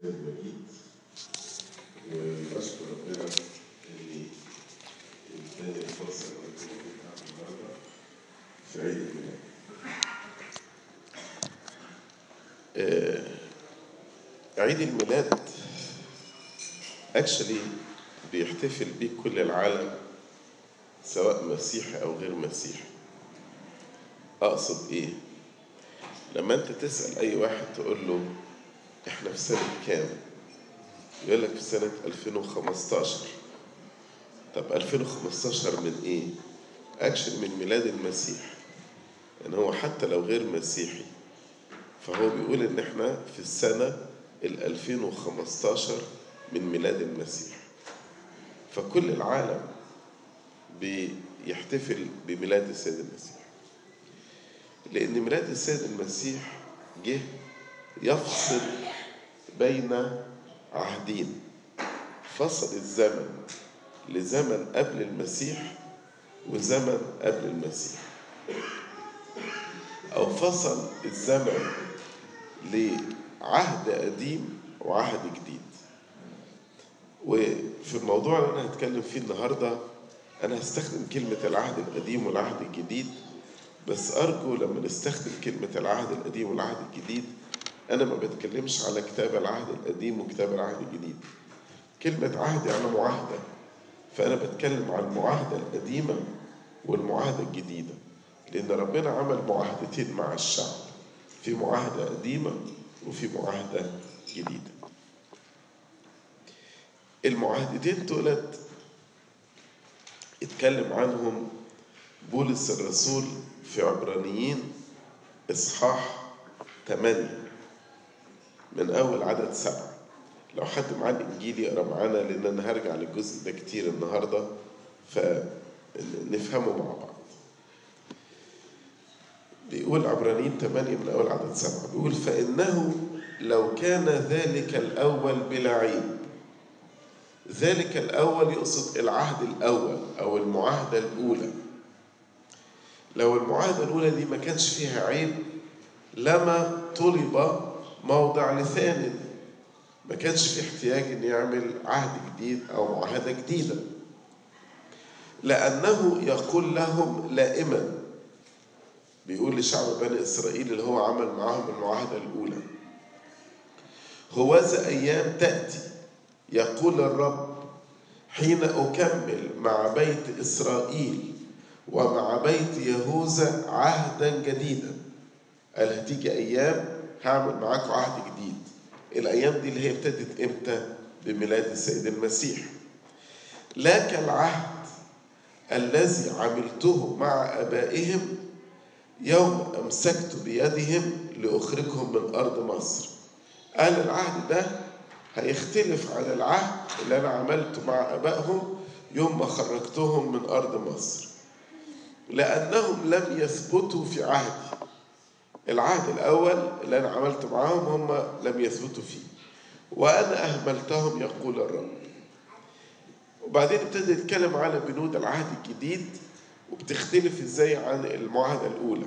المجيد وبشكر ربنا اني اداني الفرصه ان اكون موجود معاكم النهارده في عيد الميلاد. آه، عيد الميلاد اكشلي بيحتفل بيه كل العالم سواء مسيحي او غير مسيحي. اقصد ايه؟ لما انت تسال اي واحد تقول له احنا في سنه كام؟ يقول لك في سنه 2015 طب 2015 من ايه؟ اكشن من ميلاد المسيح ان هو حتى لو غير مسيحي فهو بيقول ان احنا في السنه ال 2015 من ميلاد المسيح فكل العالم بيحتفل بميلاد السيد المسيح لأن ميلاد السيد المسيح جه يفصل بين عهدين فصل الزمن لزمن قبل المسيح وزمن قبل المسيح أو فصل الزمن لعهد قديم وعهد جديد وفي الموضوع اللي أنا هتكلم فيه النهاردة أنا هستخدم كلمة العهد القديم والعهد الجديد بس أرجو لما نستخدم كلمة العهد القديم والعهد الجديد أنا ما بتكلمش على كتاب العهد القديم وكتاب العهد الجديد كلمة عهد يعني معاهدة فأنا بتكلم عن المعاهدة القديمة والمعاهدة الجديدة لأن ربنا عمل معاهدتين مع الشعب في معاهدة قديمة وفي معاهدة جديدة المعاهدتين دولت اتكلم عنهم بولس الرسول في عبرانيين إصحاح 8 من أول عدد سبعة لو حد معاه الإنجيل يقرأ معانا لأن أنا هرجع للجزء ده كتير النهاردة فنفهمه مع بعض بيقول عبرانيين 8 من أول عدد سبعة بيقول فإنه لو كان ذلك الأول بلا عيب ذلك الأول يقصد العهد الأول أو المعاهدة الأولى لو المعاهدة الأولى دي ما كانش فيها عيب لما طلب موضع لثان ما كانش في احتياج ان يعمل عهد جديد او معاهدة جديدة لأنه يقول لهم لائما بيقول لشعب بني إسرائيل اللي هو عمل معاهم المعاهدة الأولى هوذا أيام تأتي يقول الرب حين أكمل مع بيت إسرائيل ومع بيت يهوذا عهدا جديدا قال هتيجي ايام هعمل معاكم عهد جديد الايام دي اللي هي ابتدت امتى بميلاد السيد المسيح لا كالعهد الذي عملته مع ابائهم يوم امسكت بيدهم لاخرجهم من ارض مصر قال العهد ده هيختلف عن العهد اللي انا عملته مع ابائهم يوم ما خرجتهم من ارض مصر لأنهم لم يثبتوا في عهدي العهد الأول اللي أنا عملت معاهم هم لم يثبتوا فيه وأنا أهملتهم يقول الرب وبعدين ابتدى يتكلم على بنود العهد الجديد وبتختلف ازاي عن المعاهدة الأولى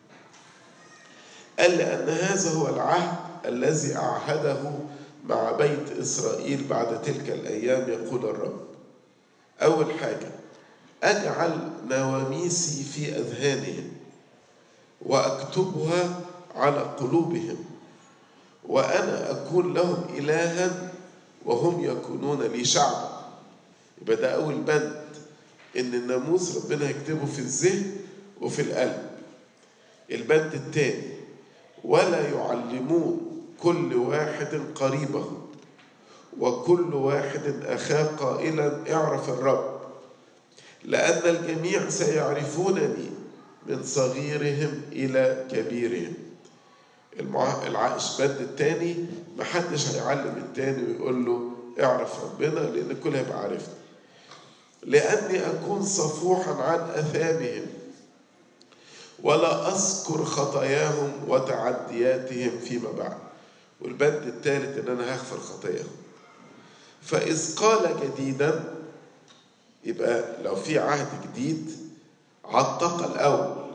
قال لأن هذا هو العهد الذي أعهده مع بيت إسرائيل بعد تلك الأيام يقول الرب أول حاجة أجعل نواميسي في أذهانهم وأكتبها على قلوبهم وأنا أكون لهم إلها وهم يكونون لي شعبا يبقى ده أول بند إن الناموس ربنا يكتبه في الذهن وفي القلب البند الثاني ولا يعلمون كل واحد قريبه وكل واحد أخاه قائلا اعرف الرب لأن الجميع سيعرفونني من صغيرهم إلى كبيرهم العائش بند التاني محدش هيعلم التاني ويقول له اعرف ربنا لأن الكل هيبقى عارفني لأني أكون صفوحا عن أثامهم ولا أذكر خطاياهم وتعدياتهم فيما بعد والبند الثالث إن أنا هغفر خطاياهم فإذ قال جديدا يبقى لو في عهد جديد عتق الأول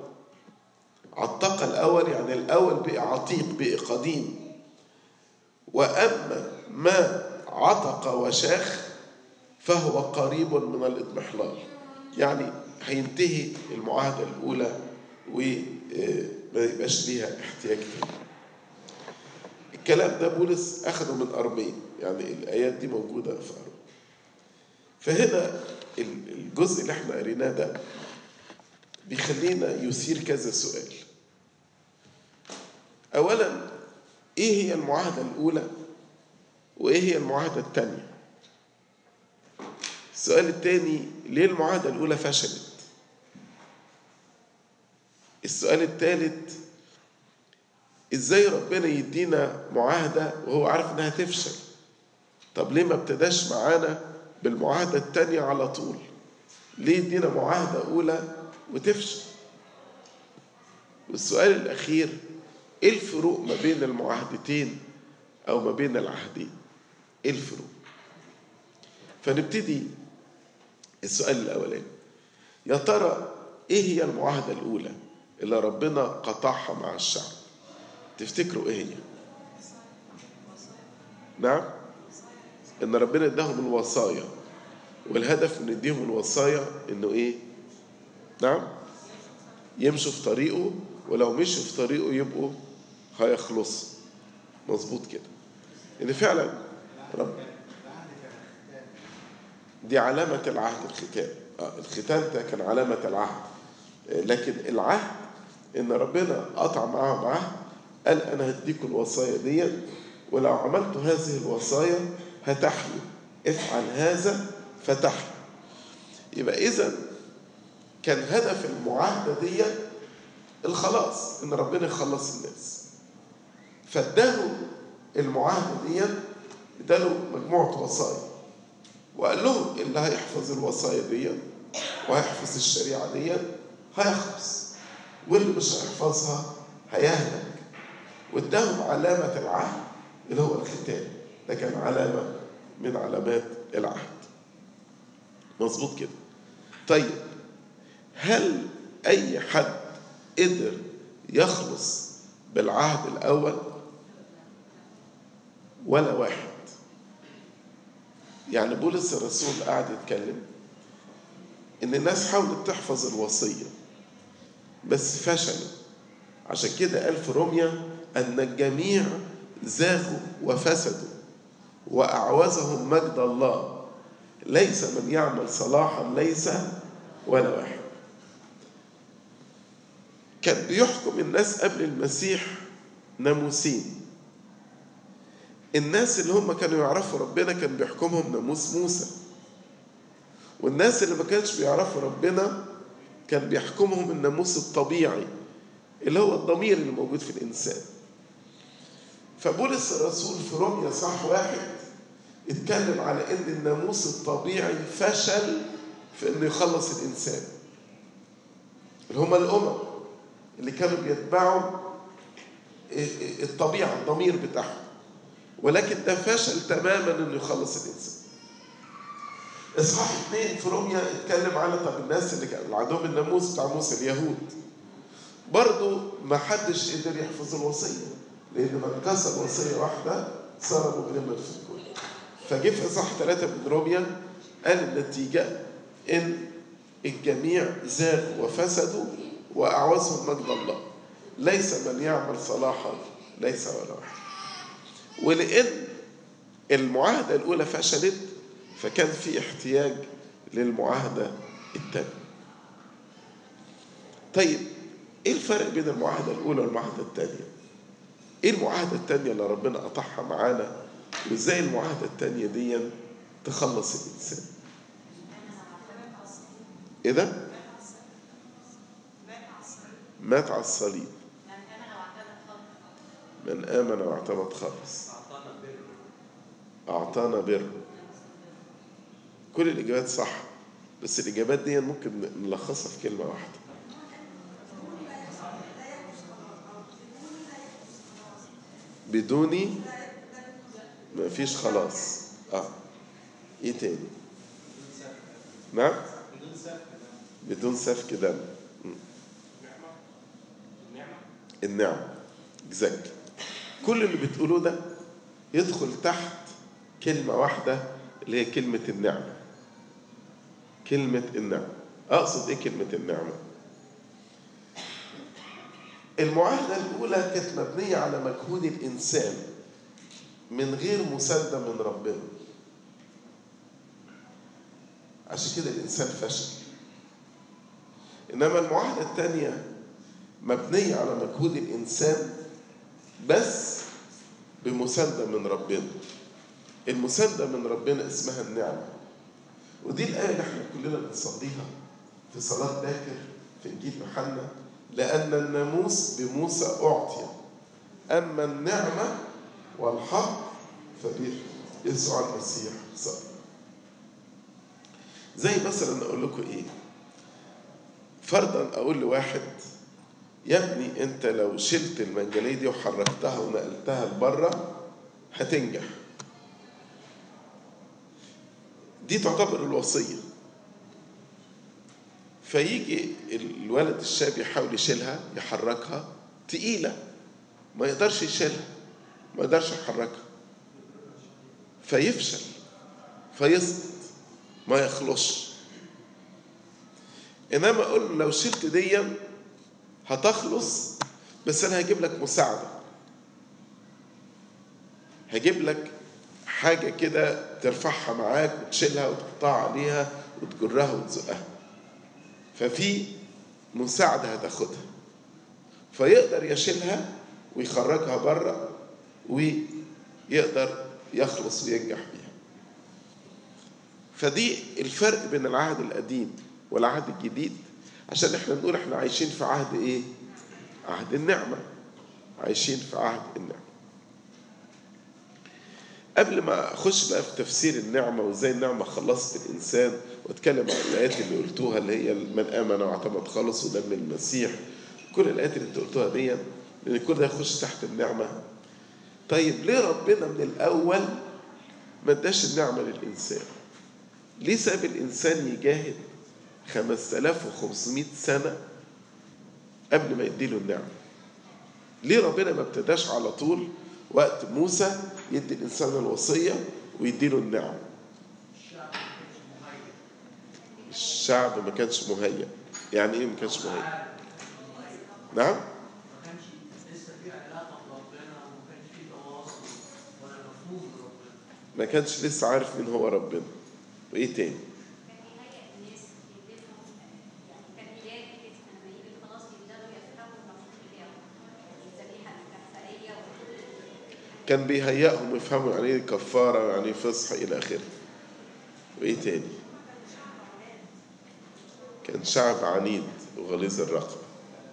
عتق الأول يعني الأول بقى عتيق بقى قديم وأما ما عتق وشاخ فهو قريب من الاضمحلال يعني هينتهي المعاهدة الأولى وما يبقاش ليها احتياج تاني الكلام ده بولس أخده من أرمين يعني الآيات دي موجودة في أرمين فهنا الجزء اللي احنا قريناه ده بيخلينا يثير كذا سؤال أولا إيه هي المعاهدة الأولى وإيه هي المعاهدة الثانية السؤال الثاني ليه المعاهدة الأولى فشلت السؤال الثالث ازاي ربنا يدينا معاهدة وهو عارف انها تفشل طب ليه ما ابتداش معانا بالمعاهدة التانية على طول ليه يدينا معاهدة أولى وتفشل والسؤال الأخير إيه الفروق ما بين المعاهدتين أو ما بين العهدين إيه الفروق فنبتدي السؤال الأولاني يا ترى إيه هي المعاهدة الأولى اللي ربنا قطعها مع الشعب تفتكروا إيه هي نعم ان ربنا اداهم الوصايا والهدف من اديهم الوصايا انه ايه نعم يمشوا في طريقه ولو مشوا في طريقه يبقوا هيخلصوا مظبوط كده ان فعلا رب دي علامة العهد الختان آه الختان ده كان علامة العهد لكن العهد ان ربنا قطع معاهم عهد قال انا هديكم الوصايا دي ولو عملت هذه الوصايا هتحيوا افعل هذا فتحيوا يبقى اذا كان هدف المعاهدة دي الخلاص ان ربنا يخلص الناس فاداهم المعاهدة دي اداله مجموعة وصايا وقال لهم اللي هيحفظ الوصايا دي وهيحفظ الشريعة دي هيخلص واللي مش هيحفظها هيهلك واداهم علامة العهد اللي هو الختان ده كان علامة من علامات العهد مظبوط كده طيب هل أي حد قدر يخلص بالعهد الأول ولا واحد يعني بولس الرسول قاعد يتكلم إن الناس حاولت تحفظ الوصية بس فشلوا عشان كده قال في روميا أن الجميع زاغوا وفسدوا وأعوزهم مجد الله ليس من يعمل صلاحا ليس ولا واحد كان بيحكم الناس قبل المسيح ناموسين الناس اللي هم كانوا يعرفوا ربنا كان بيحكمهم ناموس موسى والناس اللي ما كانش بيعرفوا ربنا كان بيحكمهم الناموس الطبيعي اللي هو الضمير اللي موجود في الإنسان فبولس الرسول في روميا صح واحد اتكلم على ان الناموس الطبيعي فشل في انه يخلص الانسان اللي هم الامم اللي كانوا بيتبعوا الطبيعه الضمير بتاعهم ولكن ده فشل تماما انه يخلص الانسان اصحاح اثنين في روميا اتكلم على طب الناس اللي كان عندهم الناموس بتاع موسى اليهود برضو ما حدش قدر يحفظ الوصيه لان من كسر وصيه واحده صار مجرما في الكل فجه في اصحاح ثلاثه من روميا قال النتيجه ان الجميع زاغوا وفسدوا واعوزهم مجد الله ليس من يعمل صلاحا ليس ولا واحد ولان المعاهده الاولى فشلت فكان في احتياج للمعاهده الثانيه طيب ايه الفرق بين المعاهده الاولى والمعاهده الثانيه ايه المعاهده الثانيه اللي ربنا قطعها معانا وازاي المعاهده الثانيه دي تخلص الانسان ايه ده مات على الصليب من امن واعتمد خالص اعطانا بر كل الاجابات صح بس الاجابات دي ممكن نلخصها في كلمه واحده بدوني ما فيش خلاص اه ايه تاني نعم بدون سفك دم النعم اكزاكت كل اللي بتقولوه ده يدخل تحت كلمة واحدة اللي هي كلمة النعمة كلمة النعمة أقصد إيه كلمة النعمة؟ المعاهدة الأولى كانت مبنية على مجهود الإنسان من غير مساندة من ربنا عشان كده الإنسان فشل إنما المعاهدة الثانية مبنية على مجهود الإنسان بس بمساندة من ربنا المساندة من ربنا اسمها النعمة ودي الآية اللي احنا كلنا بنصليها في صلاة باكر في إنجيل يوحنا لأن الناموس بموسى أعطي أما النعمة والحق فبيسوع المسيح صار زي مثلا أقول لكم إيه فرضا أقول لواحد يا ابني أنت لو شلت المنجلية دي وحركتها ونقلتها لبره هتنجح دي تعتبر الوصية فيجي الولد الشاب يحاول يشيلها يحركها تقيلة ما يقدرش يشيلها ما يقدرش يحركها فيفشل فيسقط ما يخلصش انما اقول له لو شلت ديا هتخلص بس انا هجيب لك مساعده هجيب لك حاجه كده ترفعها معاك وتشيلها وتقطع عليها وتجرها وتزقها ففي مساعده هتاخدها فيقدر يشيلها ويخرجها بره ويقدر يخلص وينجح بيها فدي الفرق بين العهد القديم والعهد الجديد عشان احنا نقول احنا عايشين في عهد ايه عهد النعمة عايشين في عهد النعمة قبل ما اخش بقى في تفسير النعمة وازاي النعمة خلصت الانسان واتكلم عن الايات اللي قلتوها اللي هي من امن واعتمد خلص ودم المسيح كل الايات اللي انت قلتوها دي لان كل ده يخش تحت النعمة طيب ليه ربنا من الاول ما اداش النعمة للانسان ليه ساب الانسان يجاهد 5500 سنة قبل ما يديله النعمة ليه ربنا ما ابتداش على طول وقت موسى يدي الإنسان الوصية ويديله النعمة الشعب ما كانش مهيأ يعني ايه ما كانش مهيأ نعم ما كانش لسه في علاقه بربنا وما كانش في تواصل ولا مفهوم بربنا ما كانش لسه عارف مين هو ربنا وايه تاني كان يهيئ الناس يديلهم يعني كان يلاقي كده لما يجي خلاص يقدروا يفهموا المفهوم بتاعه الذبيحه الكفاريه وكل كان بيهيئهم يفهموا يعني ايه كفارة ويعني ايه فصح إلى آخره وإيه تاني كان شعب عنيد وغليظ الرقبة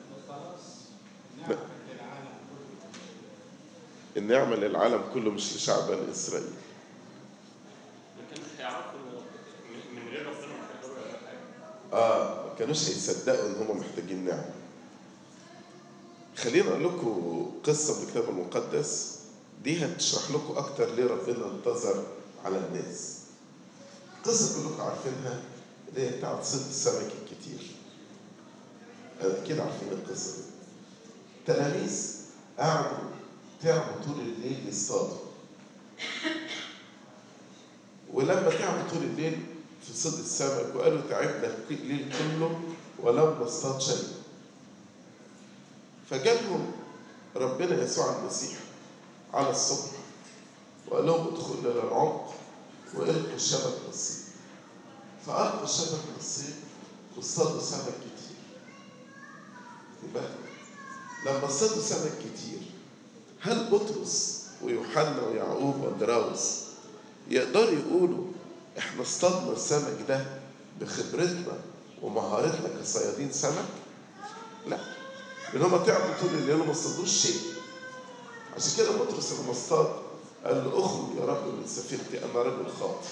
نعمة للعالم النعمة للعالم كله مش لشعب بني إسرائيل لكن هيعرفوا إن من- من غير ربنا مش هيقدروا يعملوا حاجه آه ما كانوش هيصدقوا إن هم محتاجين نعمة خلينا أقول لكم قصة من الكتاب المقدس دي هتشرح لكم أكتر ليه ربنا انتظر على الناس قصة كلكم عارفينها اللي هي بتاعت صيد السمك الكتير أكيد عارفين القصة دي تلاميذ قعدوا تعبوا طول الليل يصطادوا ولما تعبوا طول الليل في صيد السمك وقالوا تعبنا الليل كله ولم نصطاد شيء فجالهم ربنا يسوع المسيح على الصبح وقال لهم ادخلوا الى العمق والقوا الشبك للصيد فالقوا الشبك للصيد واصطادوا سمك كتير يبقى لما اصطادوا سمك كتير هل بطرس ويوحنا ويعقوب واندراوس يقدروا يقولوا احنا اصطادنا السمك ده بخبرتنا ومهارتنا كصيادين سمك؟ لا لان هم تعبوا طول الليل وما اصطادوش شيء عشان كده بطرس لما اصطاد قال له اخرج يا رب من سفينتي انا رجل خاطئ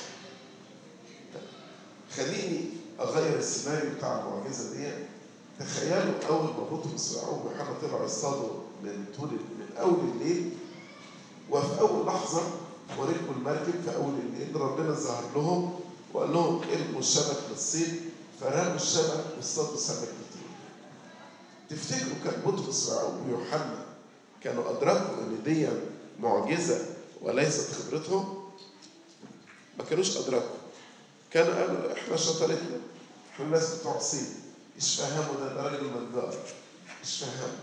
خليني اغير السيناريو بتاع المعجزه دي تخيلوا اول ما بطرس ويعقوب ويوحنا طلعوا يصطادوا من طول من اول الليل وفي اول لحظه وركبوا المركب في اول الليل ربنا ظهر لهم وقال لهم ارموا الشبك للصيد فرموا الشبك واصطادوا سمك كتير تفتكروا كان بطرس ويعقوب ويوحنا كانوا ادركوا ان دي معجزه وليست خبرتهم ما كانوش أدركوا كانوا قالوا احنا شطارتنا احنا الناس بتوع صيد مش فاهموا ده ده راجل نجار مش فاهموا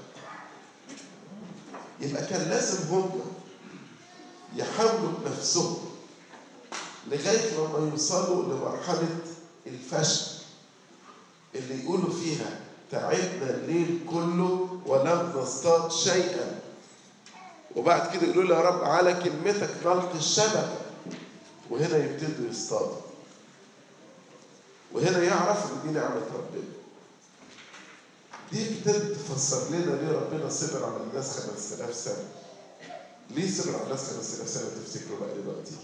يبقى كان لازم هم يحاولوا بنفسهم لغايه لما يوصلوا لمرحله الفشل اللي يقولوا فيها تعبنا الليل كله ولم نصطاد شيئا وبعد كده يقولوا له يا رب على كلمتك نلقي الشبكه وهنا يبتدوا يصطادوا وهنا يعرفوا ان دي نعمه ربنا دي ابتدت تفسر لنا ليه ربنا صبر على الناس 5000 سنه ليه صبر على الناس 5000 سنه تفتكروا بقى دلوقتي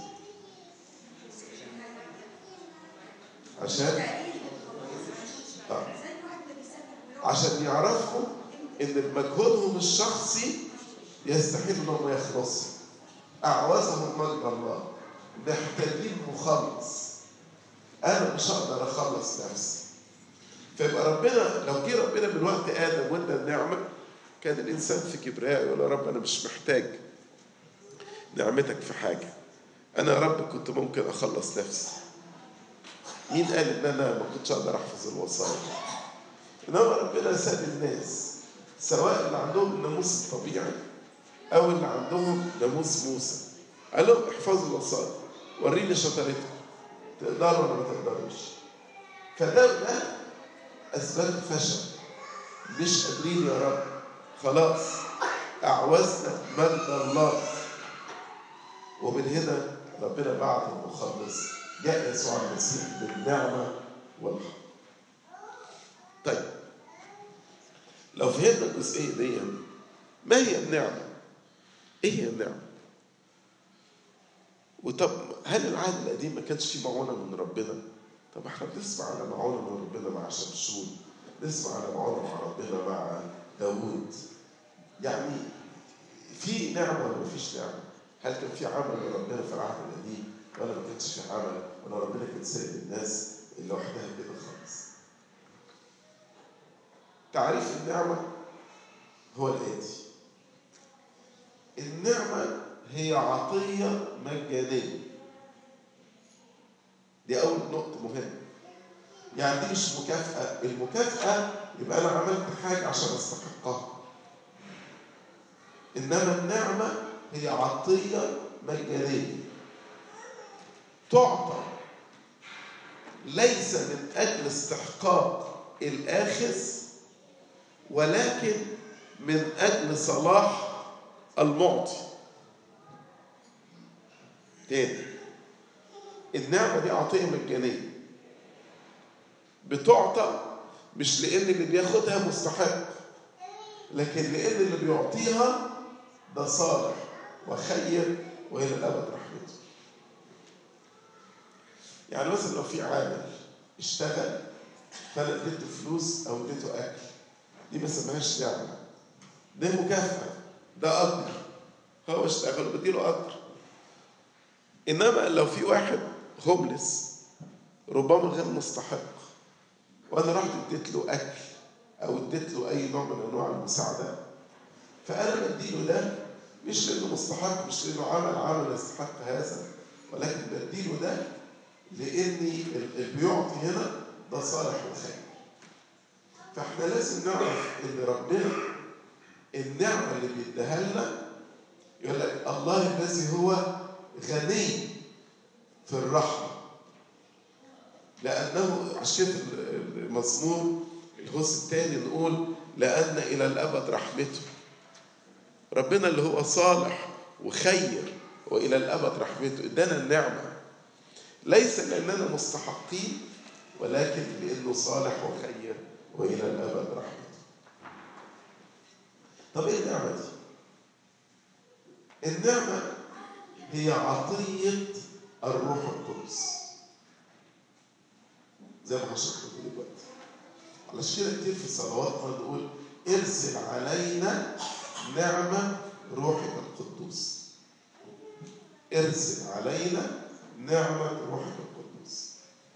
عشان آه. عشان يعرفوا ان مجهودهم الشخصي يستحيل انهم يخلصوا اعوزهم مجد الله محتاجين مخلص انا مش هقدر اخلص نفسي فيبقى ربنا لو جه ربنا من وقت ادم وادى النعمه كان الانسان في كبرياء يقول يا رب انا مش محتاج نعمتك في حاجه انا يا رب كنت ممكن اخلص نفسي مين قال ان انا ما كنتش اقدر احفظ الوصايا انما ربنا ساب الناس سواء اللي عندهم الناموس الطبيعي او اللي عندهم ناموس موسى قال لهم احفظوا الوصايا وريني شطارتكم تقدروا ولا ما تقدروش فده ده اسباب فشل مش قادرين يا رب خلاص اعوزنا مجد الله ومن هنا ربنا بعت المخلص جاء يسوع المسيح بالنعمه والحق طيب لو فهمنا الجزئيه دي ما هي النعمه؟ ايه هي النعمه؟ وطب هل العهد القديم ما كانش فيه معونه من ربنا؟ طب احنا بنسمع على معونه من ربنا مع شمشون نسمع على معونه مع ربنا مع داوود يعني في نعمه ولا ما فيش نعمه؟ هل كان في عمل من ربنا في العهد القديم ولا ما كانش في عمل ولا ربنا كان سايب الناس لوحدها كده خالص؟ تعريف النعمه هو الاتي النعمه هي عطيه مجانيه دي أول نقطة مهمة. يعني دي مش مكافأة، المكافأة يبقى أنا عملت حاجة عشان أستحقها. إنما النعمة هي عطية مجانية. تعطى ليس من أجل استحقاق الآخذ ولكن من أجل صلاح المعطي. تاني النعمة دي عطية مجانية بتعطى مش لأن اللي بياخدها مستحق لكن لأن اللي بيعطيها ده صالح وخير وإلى الأبد رحمته يعني مثلا لو في عامل اشتغل فأنا اديته فلوس أو اديته أكل دي ما اسمهاش نعمة ده مكافأة ده أجر هو اشتغل وبديله أجر انما لو في واحد هوملس ربما غير مستحق وانا رحت اديت له اكل او اديت له اي نوع من انواع المساعده فانا بديله ده مش لانه مستحق مش لانه عمل عمل يستحق هذا ولكن بديله ده لاني اللي بيعطي هنا ده صالح وخير فاحنا لازم نعرف ان ربنا النعمه اللي بيديها لنا يقول لك الله الذي هو غني في الرحمة لأنه عشان المزمور الهوس الثاني نقول لأن إلى الأبد رحمته ربنا اللي هو صالح وخير وإلى الأبد رحمته إدانا النعمة ليس لأننا مستحقين ولكن لأنه صالح وخير وإلى الأبد رحمته طب إيه النعمة دي؟ النعمة هي عطية الروح القدس زي ما هشرح لكم دلوقتي علشان كده كتير في الصلوات نقول ارسل علينا نعمة روحك القدوس ارسل علينا نعمة روحك القدوس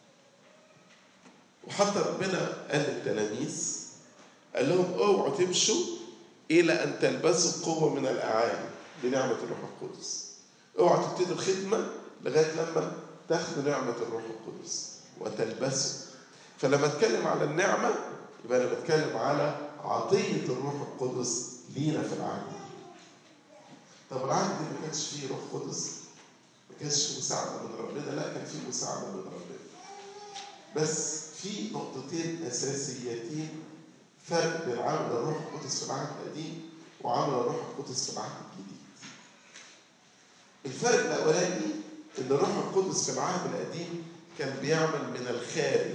وحتى ربنا قال للتلاميذ قال لهم اوعوا تمشوا الى ان تلبسوا قوه من الاعالي بنعمه الروح القدس اوعوا تبتدوا الخدمه لغايه لما تاخدوا نعمة الروح القدس وتلبسوا فلما اتكلم على النعمة يبقى انا بتكلم على عطية الروح القدس لينا في العهد طب العهد دي ما كانش فيه روح قدس ما كانش فيه مساعدة من ربنا لا كان فيه مساعدة من ربنا بس في نقطتين أساسيتين فرق بين عمل الروح القدس في العهد القديم وعمل الروح القدس في العهد الجديد الفرق الأولاني إن الروح القدس في العهد القديم كان بيعمل من الخارج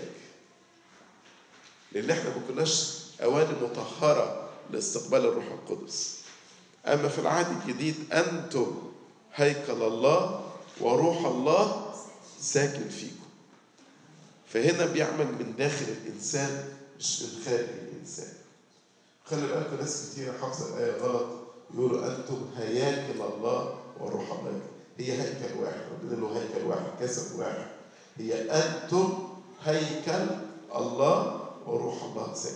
لأن احنا ما كناش أواني مطهرة لاستقبال الروح القدس أما في العهد الجديد أنتم هيكل الله وروح الله ساكن فيكم فهنا بيعمل من داخل الإنسان مش من خارج الإنسان خلي بالكم ناس كتير حافظة الآية غلط يقولوا أنتم هياكل الله وروح الله هي هيكل واحد ربنا له هيكل واحد جسد واحد هي أنتم هيكل الله وروح الله ساكن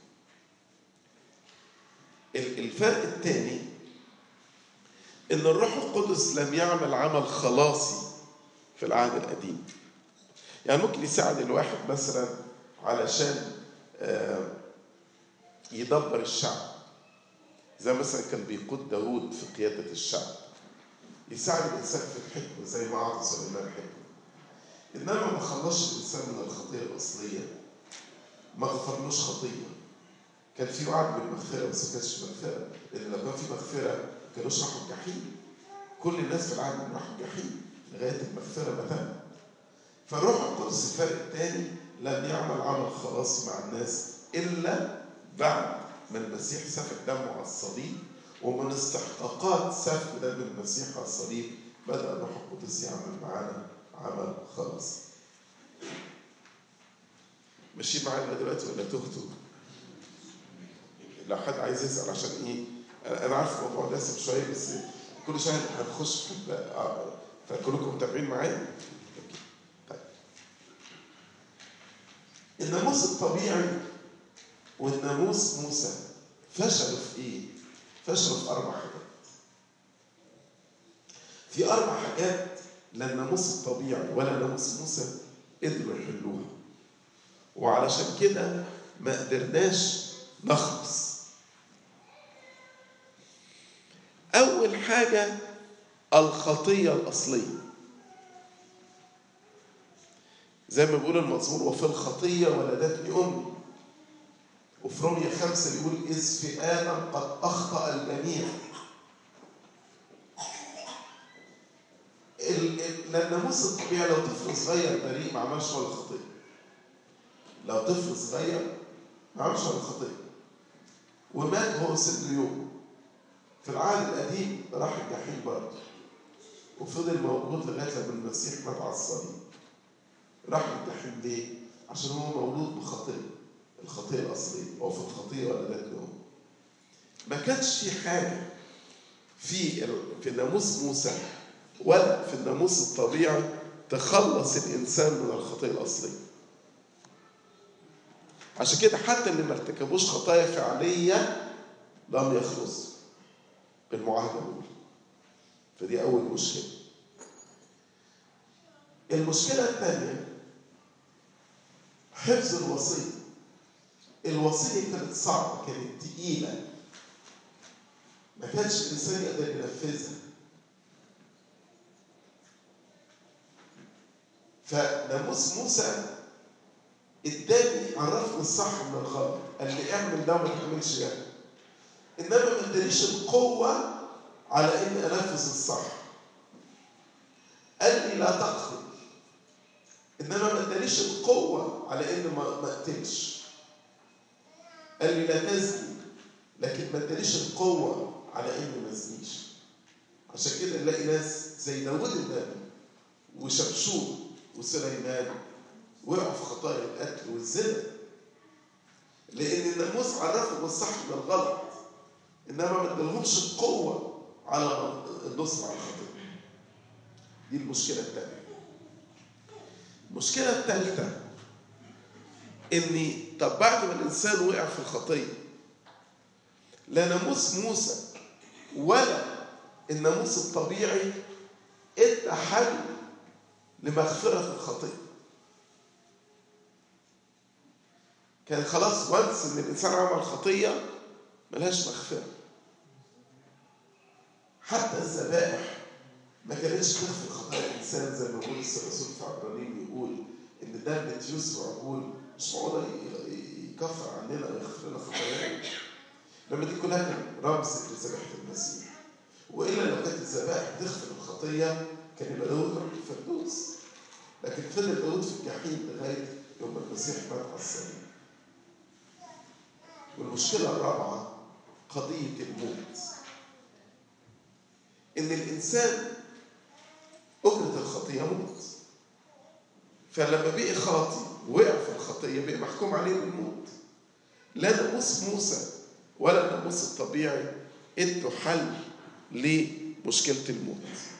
فيه ال- الفرق الثاني ان الروح القدس لم يعمل عمل خلاصي في العهد القديم يعني ممكن يساعد الواحد مثلا علشان آه، يدبر الشعب زي مثلا كان بيقود داود في قيادة الشعب يساعد الإنسان في الحكمة زي ما أعطى سليمان حكمة إنما ما خلصش الإنسان من الخطية الأصلية ما غفرلوش خطية كان في وعد بالمغفرة بس ما كانش مغفرة لأن لو كان في مغفرة ما كانوش راحوا الجحيم كل الناس في العالم راحوا الجحيم لغاية المغفرة ما تم فالروح القدس الفرق الثاني لم يعمل عمل خلاصي مع الناس إلا بعد ما المسيح سفك دمه على الصليب ومن استحقاقات سفك دم المسيح على الصليب بدأ الروح القدس يعمل معانا عمل خلاص ماشيين معايا لغاية دلوقتي ولا تهتوا؟ لو حد عايز يسأل عشان إيه؟ أنا أنا عارف الموضوع دسم شوية بس كل شوية هنخش في ال- آه، فكلكم متابعين معايا؟ طيب. الناموس الطبيعي والناموس موسى فشلوا في ايه؟ فشلوا في اربع حاجات. في اربع حاجات لا الناموس الطبيعي ولا ناموس موسى قدروا يحلوها. وعلشان كده ما قدرناش نخلص. أول حاجة الخطية الأصلية. زي ما بيقول المزمور وفي الخطية ولدتني أمي. وفي رومية خمسة بيقول إذ في آدم قد أخطأ الجميع. ال- ال- لأن الناموس الطبيعي لو طفل صغير بريء ما عملش ولا خطية. لو طفل صغير ما عملش ولا خطية. ومات هو سن يوم. في العهد القديم راح الجحيم برضه. وفضل موجود لغاية لما المسيح مات على الصليب. راح الجحيم ليه؟ عشان هو مولود بخطية. الخطية الأصلية أو في الخطية ولدتني أم ما كانش في حاجة في ال- في ناموس موسى ولا في الناموس الطبيعي تخلص الإنسان من الخطية الأصلية عشان كده حتى اللي ما ارتكبوش خطايا فعلية لم يخلصوا بالمعاهدة الأولى فدي أول مشكلة المشكلة الثانية حفظ الوصية الوصية كانت صعبة كانت تقيلة ما كانش الإنسان يقدر ينفذها فناموس موسى اداني عرفني الصح من الغلط قال لي اعمل ده وما تعملش ده انما ما ادانيش القوة على اني انفذ الصح قال لي لا تقتل انما ما ادانيش القوة على اني ما ما اقتلش قال لي لا تزني لكن ما ادانيش القوة على اني ما ازنيش عشان كده نلاقي ناس زي داوود النبي وشمشون وسليمان وقعوا في خطايا القتل والزنا لان الناموس عرفهم الصح من الغلط انما ما ادالهمش القوه على النصر على الخطيه دي المشكله الثانيه المشكله الثالثه ان طب بعد ما الانسان وقع في الخطيه لا ناموس موسى ولا الناموس الطبيعي ادى حل لمغفرة الخطية كان خلاص وانس ان الانسان عمل خطية ملهاش مغفرة حتى الذبائح ما كانتش تغفر خطايا الانسان زي ما بولس الرسول في عبرانيين يقول ان دم تيوس وعجول مش معقول ي- يكفر عننا ويغفر لنا خطايانا لما دي كلها كان رمز لذبيحه المسيح والا لو كانت الذبائح تغفر الخطيه كان يبقى داود راح الفردوس لكن فضل داود في الجحيم لغايه يوم المسيح مات على الصليب والمشكله الرابعه قضيه الموت ان الانسان اجره الخطيه موت فلما بقي خاطي وقع في الخطيه بقي محكوم عليه بالموت لا ناموس موسى ولا الناموس الطبيعي ادوا حل لمشكله الموت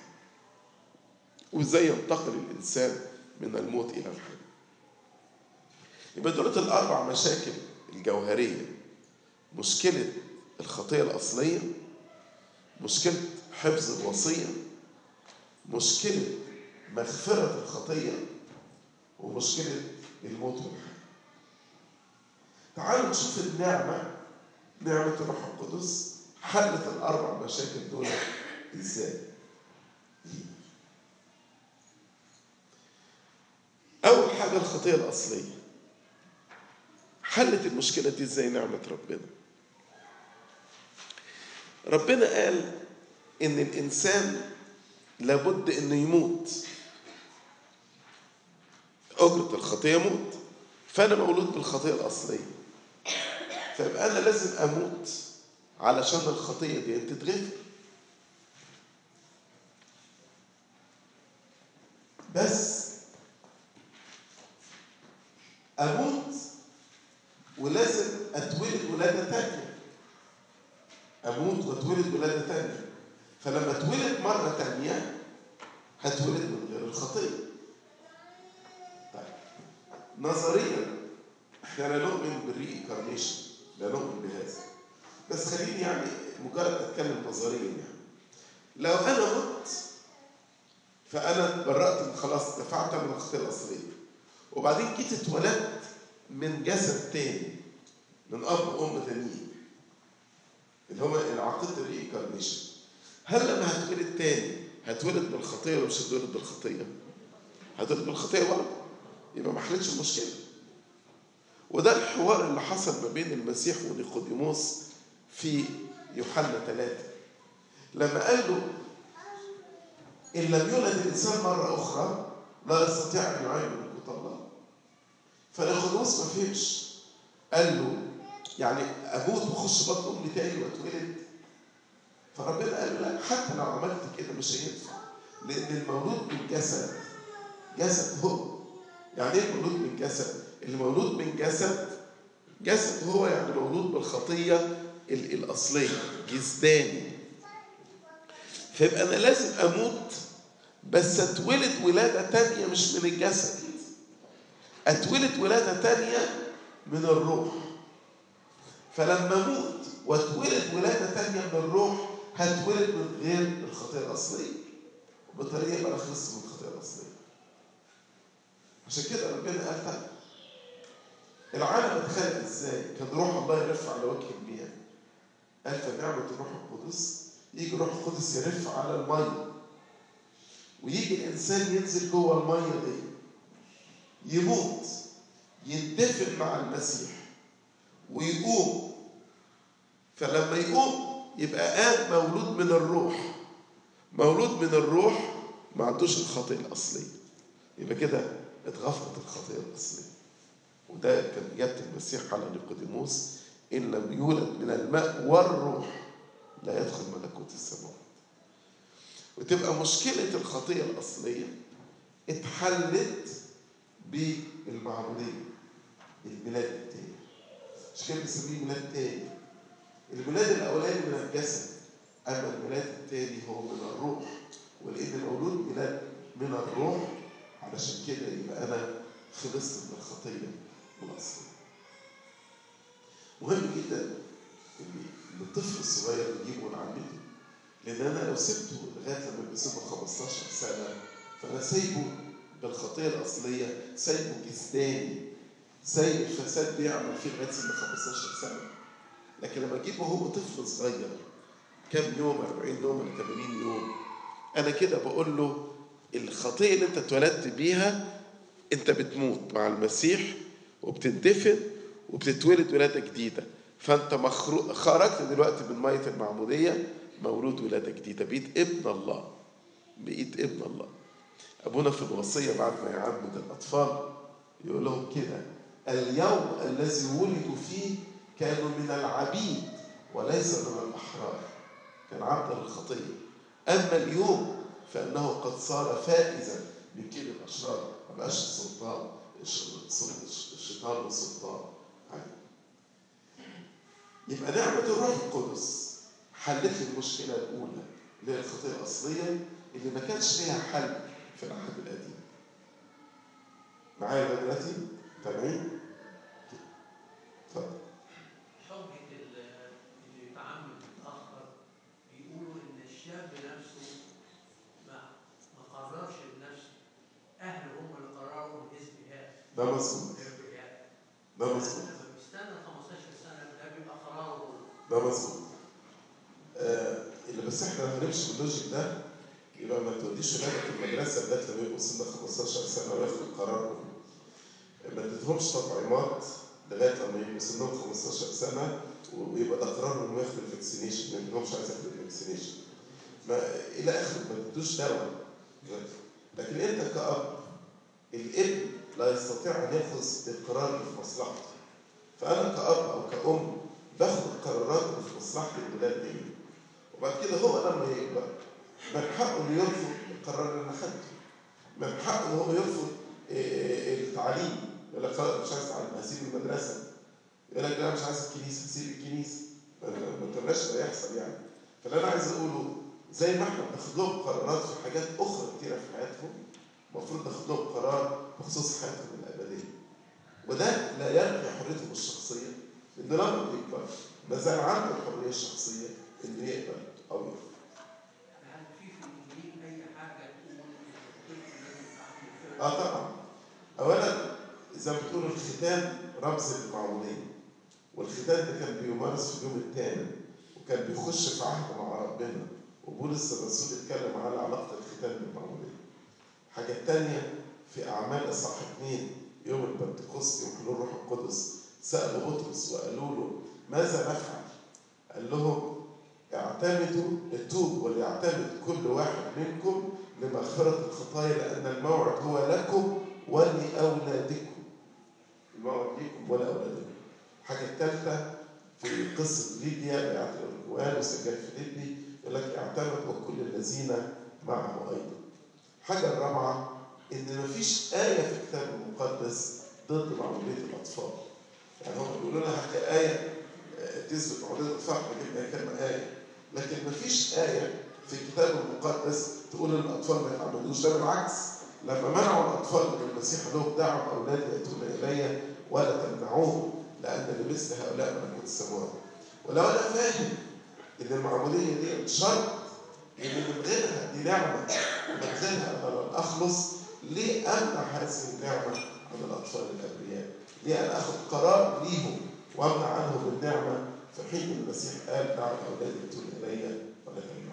وازاي ينتقل الانسان من الموت الى الحياه يبقى دولت الاربع مشاكل الجوهريه مشكله الخطيه الاصليه مشكله حفظ الوصيه مشكله مغفره الخطيه ومشكله الموت والحياه تعالوا نشوف النعمه نعمه الروح القدس حلت الاربع مشاكل دول ازاي اول حاجه الخطيه الاصليه حلت المشكله دي ازاي نعمه ربنا ربنا قال ان الانسان لابد انه يموت اجره الخطيه موت فانا مولود بالخطيه الاصليه فيبقى انا لازم اموت علشان الخطيه دي تتغفر بس اموت ولازم اتولد ولاده تانيه اموت واتولد ولاده تانيه فلما اتولد مره تانيه هتولد من غير الخطيه طيب نظريا احنا لا نؤمن بالري انكارنيشن لا نؤمن بهذا بس خليني يعني مجرد اتكلم نظريا يعني لو انا مت فانا اتبرأت من خلاص دفعت من الخطيه الاصليه وبعدين جيت اتولدت من جسد تاني من اب وام تانيين اللي هو عقيده الريكارنيشن هل لما هتولد تاني هتولد بالخطيه ولا مش هتولد بالخطيه؟ هتولد بالخطيه برضه يبقى ما حلتش المشكله وده الحوار اللي حصل ما بين المسيح ونيقوديموس في يوحنا ثلاثة لما قال له إن لم يولد الإنسان مرة أخرى لا يستطيع أن يعين ملكوت الله فنيقوديموس ما فهمش قال له يعني أموت وأخش بطن أمي تاني وأتولد فربنا قال له لا حتى لو عملت كده مش هينفع لأن المولود من جسد جسد هو يعني ايه المولود من جسد؟ المولود من جسد جسد هو يعني مولود بالخطية ال- الأصلية جسداني فيبقى أنا لازم أموت بس أتولد ولادة تانية مش من الجسد أتولد ولادة تانية من الروح فلما أموت وأتولد ولادة تانية من الروح هتولد من غير الخطية الأصلية وبالطريقة يبقى أنا خلصت من الخطية الأصلية عشان كده ربنا قال طيب العالم اتخلق ازاي؟ كان روح الله يرف على وجه المياه. قال فنعمة الروح القدس يجي الروح القدس يرف على المية. ويجي الإنسان ينزل جوه المية دي. يموت يندفن مع المسيح ويقوم فلما يقوم يبقى قام مولود من الروح مولود من الروح ما عندوش الخطيئة الأصلية يبقى كده اتغفرت الخطيئة الأصلية وده كان إجابة المسيح على نيقوديموس إن لم يولد من الماء والروح لا يدخل ملكوت السماوات وتبقى مشكلة الخطية الأصلية اتحلت بالمعمودية الميلاد التاني مش كده بنسميه ميلاد تاني الميلاد الأولاني من الجسد أما الميلاد التاني هو من الروح ولأن المولود ميلاد من الروح علشان كده يبقى أنا خلصت من الخطية الأصلية مهم جدا ان الطفل الصغير نجيبه ونعلمه لان انا لو سبته لغايه لما يبقى سنه 15 سنه فانا سايبه بالخطية الأصلية سايبه جسداني سايب الفساد بيعمل فيه لغاية سن 15 سنة لكن لما أجيبه هو طفل صغير كام يوم 40 يوم ولا 80 يوم أنا كده بقول له الخطية اللي أنت اتولدت بيها أنت بتموت مع المسيح وبتندفن وبتتولد ولادة جديدة فأنت مخرو... خرجت دلوقتي من مية المعمودية مولود ولادة جديدة بقيت ابن الله بقيت ابن الله أبونا في الوصية بعد ما يعمد الأطفال يقول لهم كده اليوم الذي ولدوا فيه كانوا من العبيد وليس من الأحرار كان عبد للخطية أما اليوم فإنه قد صار فائزا من كل الأشرار ما بقاش السلطان الشيطان والسلطان يبقى نعمة الروح القدس حلت لي المشكلة الأولى اللي هي الخطية الأصلية اللي ما كانش ليها حل في العهد القديم. معايا لغاية دلوقتي؟ تابعين؟ اتفضل. حجة ال- اللي يتعمد متأخر بيقولوا إن الشاب نفسه ما ما قررش بنفسه أهله هم اللي قرروا الازدهاد ده مظبوط الارتجاع ده مظبوط لما بيستنى 15 سنة ده بيبقى قراره هو. ده مظبوط. آه اللي بس احنا هنمشي باللوجيك ده يبقى ما توديش ولادك المدرسة لغاية لما يبقوا سن 15 سنة وياخدوا القرار ما تديهمش تطعيمات لغاية لما يبقوا سنهم 15 سنة ويبقى ده قرارهم ياخدوا الفاكسينيشن ما يديهمش عايز ياخدوا الفاكسينيشن ما إلى آخره ما تدوش دواء لكن أنت كأب الابن لا يستطيع أن يأخذ القرار اللي في مصلحته فأنا كأب أو كأم باخد القرارات اللي في مصلحة الولاد دي وبعد كده هو لما يكبر من حقه انه يرفض القرار اللي انا اخدته من حقه ان هو يرفض إيه، التعليم يقول لك خلاص مش عايز اتعلم هسيب المدرسه يقول لك لا أنا مش عايز الكنيسه سيب الكنيسه ما ما تبقاش ده يحصل يعني فاللي انا عايز اقوله زي ما احنا بناخد لهم قرارات في حاجات اخرى كتيره في حياتهم المفروض ناخد لهم قرار بخصوص حياتهم الابديه وده لا يلغي حريتهم الشخصيه لان لما بيكبر ما زال عنده الحريه الشخصيه انه يقبل او يرفض هل في في الإنجيل أي حاجة تقول إن الطفل لازم يتعمد اه طبعا اولا زي ما بتقول الختان رمز للمعموديه والختان ده كان بيمارس في اليوم الثامن وكان بيخش في عهد مع ربنا وبولس الرسول اتكلم على علاقه الختان بالمعموديه الحاجه الثانيه في اعمال اصحاح اثنين يوم البنتكوست يوم حلول الروح القدس سالوا بطرس وقالوا له ماذا نفعل؟ قال لهم اعتمدوا التوب وليعتمد كل واحد منكم لمغفرة الخطايا لأن الموعد هو لكم ولأولادكم الموعد لكم ولأولادكم الحاجة الثالثة في قصة ليبيا بتاعت الأرجوان وسجل فيليبي يقول لك اعتمد وكل الذين معه أيضا الحاجة الرابعة إن مفيش آية في الكتاب المقدس ضد معمودية الأطفال يعني هم بيقولوا لنا هات لي آية آه، تثبت معمودية الأطفال هجيب كلمة آية لكن مفيش آية في الكتاب المقدس تقول ان الاطفال ما يتعمدوش ده بالعكس لما منعوا الاطفال من المسيح لهم دعوا اولادي ياتون الي ولا تمنعوهم لان لمثل هؤلاء ملكوت السماوات ولو انا فاهم ان المعموديه دي شرط ان من غيرها دي نعمه ومن غيرها انا لن اخلص ليه امنع هذه النعمه عن الاطفال الابرياء؟ ليه انا اخذ قرار ليهم وامنع عنهم النعمه في حين المسيح قال دعوا اولادي ياتون الي ولا تمنعوهم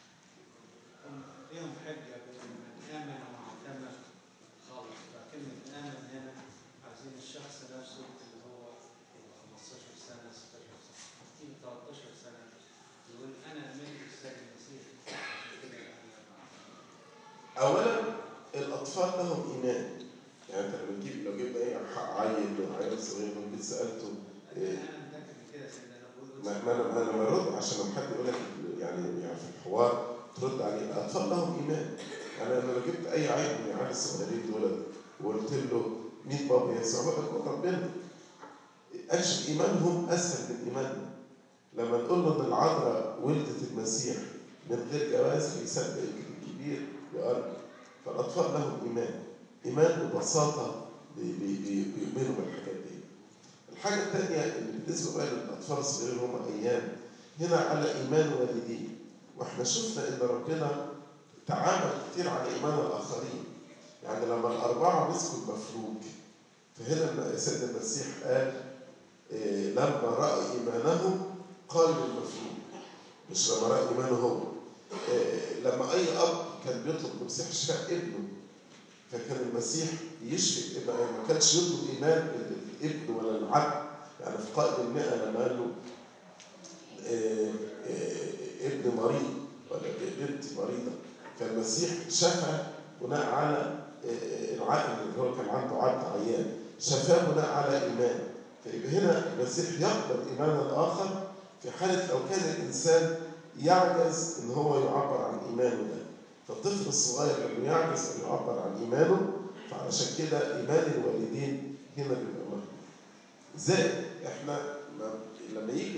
ليهم حجة بين آمن ومعتمد خالص فكلمة آمن هنا عايزين الشخص نفسه اللي هو 15 سنة 16 سنة 13 سنة يقول أنا آمنت بالسيد المسيح عشان كده أنا اولا الاطفال لهم ايمان يعني انت لما تجيب لو جبنا ايه عيل عيل صغير لو جيت سالته إيه، أنا متأكد من كده سيدنا أنا بقول ما ما انا ما انا برد عشان لما حد يقول لك يعني يعني في الحوار ترد عليه الاطفال لهم ايمان يعني انا لو جبت اي عيل من العيال الصغيرين دول وقلت له مين بابا يسوع هو لك هو ربنا اكشف ايمانهم اسهل من ايماننا لما نقول له ان العذراء ولدت المسيح من غير جواز بيصدق الكبير يقرب فالاطفال لهم ايمان ايمان ببساطه بي- بي- بي- بيؤمنوا بالحاجات دي الحاجة الثانية اللي بالنسبة بقى للأطفال الصغيرين هم أيام هنا على إيمان والدين وإحنا شفنا إن ربنا تعامل كتير على إيمان الآخرين يعني لما الأربعة مسكوا المفلوج فهنا سيد المسيح قال إيه لما رأى إيمانهم قال للمفلوج مش لما رأى إيمانه هو إيه لما أي أب كان بيطلب من المسيح شفاء ابنه فكان المسيح يشفي ما كانش يطلب إيمان الابن ولا العبد يعني في قائد المئة لما قال له إيه إيه ابن مريض ولا بنت مريضة فالمسيح شفى بناء على العقل اللي هو كان عنده عبد عيان شفاه بناء على إيمان فيبقى هنا المسيح يقبل إيمان الآخر في حالة لو كان الإنسان يعجز إن هو يعبر عن إيمانه ده فالطفل الصغير لما يعجز أن يعبر عن إيمانه فعلشان كده إيمان الوالدين هنا بيبقى مهم زائد إحنا لما يجي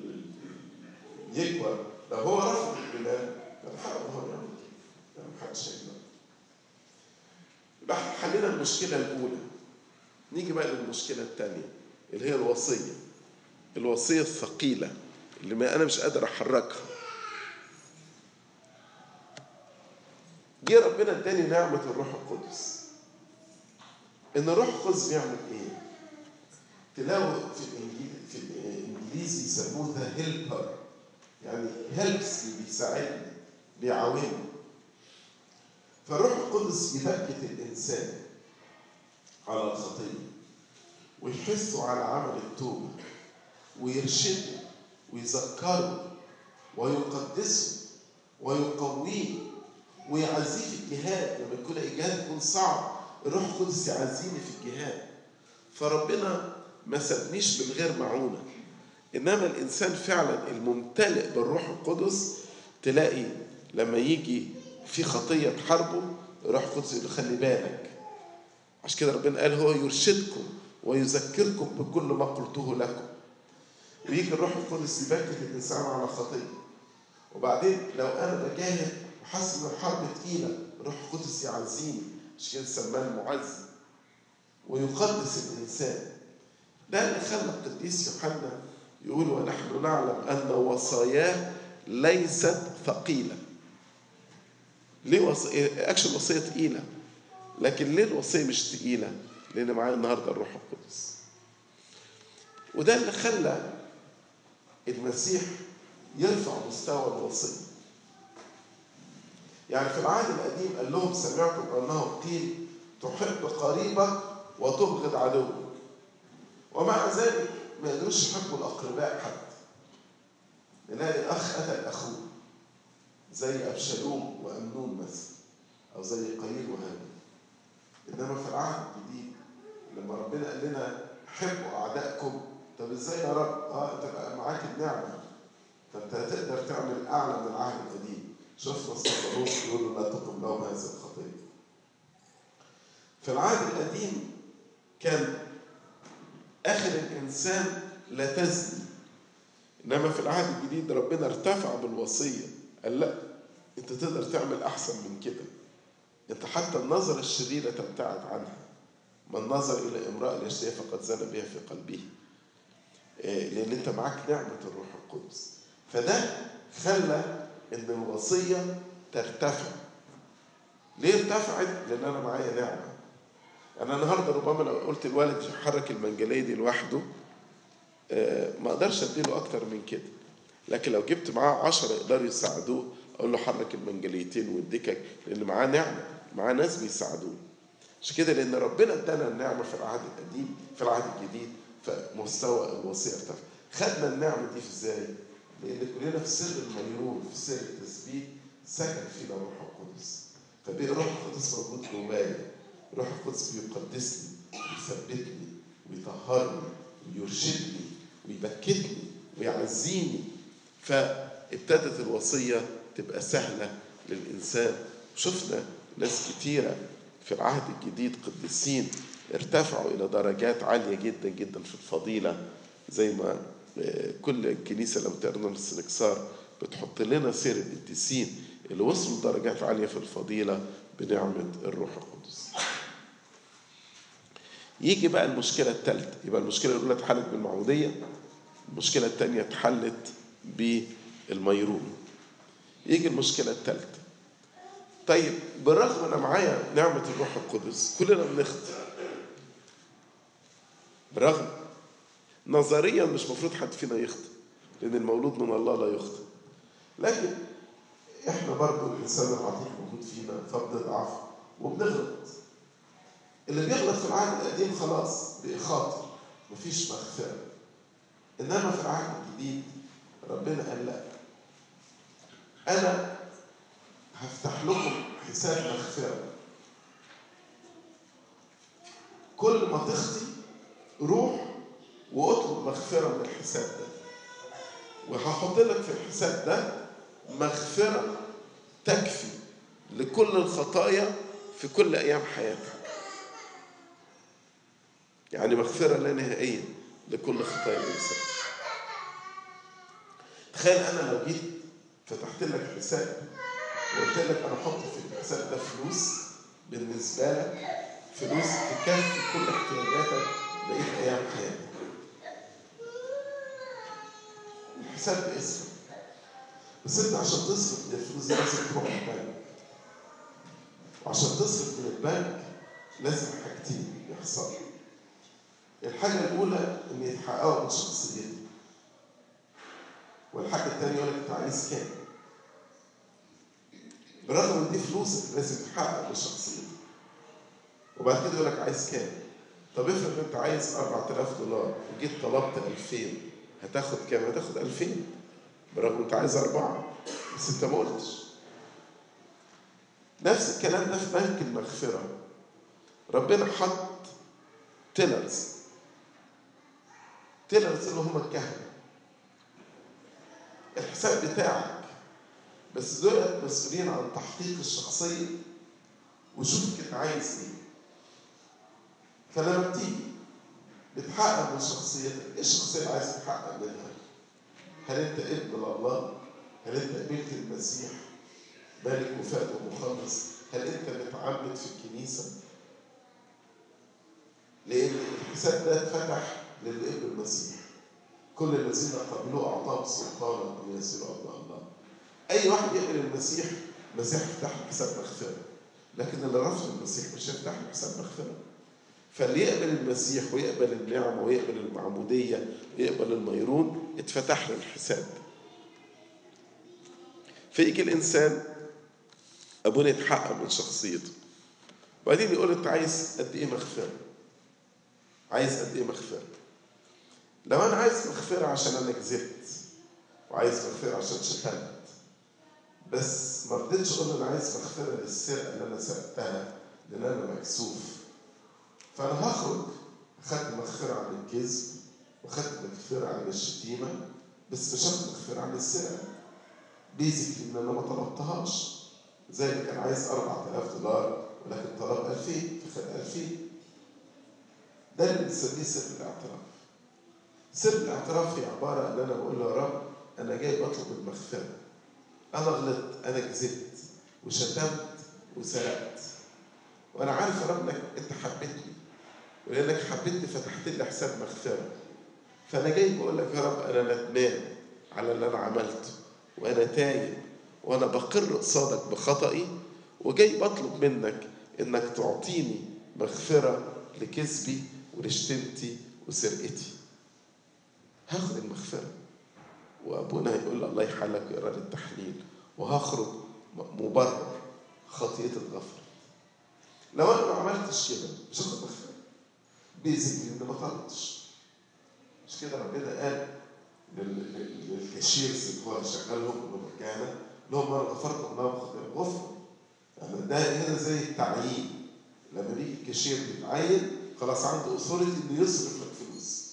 يكبر لو هو رفض الإيمان كان حقه هو يعمل كده يعني محدش هيقدر يبقى حلينا المشكلة الأولى نيجي بقى للمشكلة الثانية اللي هي الوصية الوصية الثقيلة اللي ما أنا مش قادر أحركها جه ربنا اداني نعمة الروح القدس إن الروح القدس بيعمل إيه؟ تلاقوا في الإنجيل في الإنجليزي يسموه ذا هيلبر يعني هيلبس بيساعدني بيعاوني فالروح القدس يبكت الإنسان على الخطية ويحثه على عمل التوبة ويرشده ويذكره ويقدسه ويقويه ويعزيه في الجهاد لما يكون الجهاد يكون صعب الروح القدس يعزيني في الجهاد فربنا ما سابنيش من غير معونة إنما الإنسان فعلا الممتلئ بالروح القدس تلاقي لما يجي في خطية تحاربه الروح القدس يقول خلي بالك عشان كده ربنا قال هو يرشدكم ويذكركم بكل ما قلته لكم ويجي الروح القدس يبكت الإنسان على خطية وبعدين لو أنا بجاهد وحاسس إن الحرب تقيلة الروح القدس يعزيني عشان كده سماه المعزي ويقدس الإنسان ده اللي خلى القديس يوحنا يقول ونحن نعلم أن وصاياه ليست ثقيلة ليه وصية أكشن وصية تقيلة لكن ليه الوصية مش تقيلة لأن معايا النهاردة الروح القدس وده اللي خلى المسيح يرفع مستوى الوصية يعني في العهد القديم قال لهم سمعتم أنه قيل تحب قريبك وتبغض عدوك ومع ذلك ما يقدروش يحبوا الأقرباء حتى نلاقي الأخ قتل أخوه زي أبشالوم وأمنون مثلا أو زي قايل وهابيل إنما في العهد الجديد لما ربنا قال لنا حبوا أعدائكم طب إزاي يا رب؟ أه أنت بقى معاك النعمة فأنت هتقدر تعمل أعلى من العهد القديم شفنا الصفروس يقولوا لا تقم لهم هذه الخطية في العهد القديم كان آخر الإنسان لا تزني إنما في العهد الجديد ربنا ارتفع بالوصية قال لا أنت تقدر تعمل أحسن من كده أنت حتى النظرة الشريرة تبتعد عنها من نظر إلى امرأة ليشتهي فقد زنى بها في قلبه لأن أنت معاك نعمة الروح القدس فده خلى إن الوصية ترتفع ليه ارتفعت؟ لأن أنا معايا نعمة أنا النهاردة ربما لو قلت الوالد يحرك المنجلية دي لوحده ما أقدرش أديله أكتر من كده لكن لو جبت معاه عشرة يقدروا يساعدوه أقول له حرك المنجليتين والدكك لأن معاه نعمة معاه ناس بيساعدوه عشان كده لأن ربنا ادانا النعمة في العهد القديم في العهد الجديد فمستوى الوصية ارتفع خدنا النعمة دي ازاي؟ لأن كلنا في سر الميرون في سر التثبيت سكن فينا الروح القدس فبقى الروح القدس موجود جوايا الروح القدس بيقدسني ويثبتني ويطهرني ويرشدني ويبكتني ويعزيني فابتدت الوصية تبقى سهلة للإنسان شفنا ناس كتيرة في العهد الجديد قديسين ارتفعوا إلى درجات عالية جدا جدا في الفضيلة زي ما كل الكنيسة لما تقرنا السنكسار بتحط لنا سير القديسين اللي وصلوا لدرجات عالية في الفضيلة بنعمة الروح القدس يجي بقى المشكلة الثالثة يبقى المشكلة الأولى اتحلت بالمعمودية المشكلة الثانية اتحلت بالميرون يجي المشكلة الثالثة طيب بالرغم انا معايا نعمه الروح القدس كلنا بنخطئ بالرغم نظريا مش مفروض حد فينا يخطئ لان المولود من الله لا يخطئ لكن احنا برضو الانسان العتيق موجود فينا فبنضعف وبنغلط اللي بيغلط في العهد القديم خلاص بقى خاطر مفيش مغفره انما في العهد الجديد ربنا قال لا انا هفتح لكم حساب مغفره كل ما تخطي روح واطلب مغفره من الحساب ده وهحط لك في الحساب ده مغفره تكفي لكل الخطايا في كل ايام حياتك يعني مغفره لا نهائيه لكل خطايا الانسان تخيل انا لو جيت فتحت لك حساب وقلت لك انا احط في الحساب ده فلوس بالنسبه لك فلوس تكفي كل احتياجاتك بقيه ايام حياتك الحساب باسمك بس انت عشان تصرف من الفلوس دي لازم تروح البنك وعشان تصرف من البنك لازم حاجتين يحصلوا الحاجة الأولى إن يتحققوا من شخصيتك والحاجة التانية يقول لك أنت عايز كام برغم إن دي فلوسك لازم تحقق من شخصيتك وبعد كده يقول لك عايز كام طب افرض أنت عايز 4000 دولار وجيت طلبت 2000 هتاخد كام؟ هتاخد 2000 برغم أنت عايز أربعة بس أنت ما قلتش نفس الكلام ده في بنك المغفرة ربنا حط تيلرز تيلرز اللي هم الكهنة الحساب بتاعك بس دول مسؤولين عن تحقيق الشخصية وشوفك انت عايز ايه فلما بتيجي بتحقق من شخصيتك ايه الشخصية اللي عايز تحقق منها هل انت ابن لله هل انت قبلت المسيح ملك وفاد ومخلص هل انت متعمد في الكنيسه لان الحساب ده اتفتح للابن المسيح كل الذين قبلوه اعطاهم سلطانا ان يصيروا ابناء الله اي واحد يقبل المسيح المسيح يفتح له حساب مغفره لكن اللي رفض المسيح مش هيفتح له حساب مغفره فاللي يقبل المسيح ويقبل النعمه ويقبل المعموديه ويقبل الميرون اتفتح له الحساب فيجي الانسان ابونا يتحقق من شخصيته وبعدين يقول انت عايز قد ايه مغفره عايز قد ايه مغفره لو انا عايز مغفره عشان انا كذبت وعايز مغفره عشان شتمت بس ما رضيتش اقول انا عايز مغفره للسرقه اللي انا سرقتها لان انا مكسوف فانا هخرج اخدت مغفره عن الكذب واخدت مغفره عن الشتيمه بس مش هاخد مغفره عن السرقه بيزك ان انا ما طلبتهاش زي اللي كان عايز 4000 دولار ولكن طلب 2000 فخد 2000 ده اللي بنسميه سر الاعتراف سر الاعتراف هي عبارة ان انا بقول له يا رب انا جاي بطلب المغفرة انا غلطت انا كذبت وشتمت وسرقت وانا عارف يا رب انك انت حبيتني ولانك حبيتني فتحت لي حساب مغفرة فانا جاي بقول لك يا رب انا ندمان على اللي انا عملته وانا تايب وانا بقر قصادك بخطئي وجاي بطلب منك انك تعطيني مغفره لكذبي ولشتمتي وسرقتي هاخد المغفره وابونا هيقول لي الله يحلك ويقرا لي التحليل وهخرج مبرر خطيئتي اتغفرت لو انا ما عملتش كده مش هاخد مغفره بيزك ان ما طلبتش مش كده ربنا قال للكاشيرز اللي هو شغالهم اللي هم الكهنه اللي هم انا غفرت لهم خطايا غفر يعني ده هنا زي التعيين لما بيجي الكاشير بيتعين خلاص عنده اثوريتي انه يصرف لك فلوس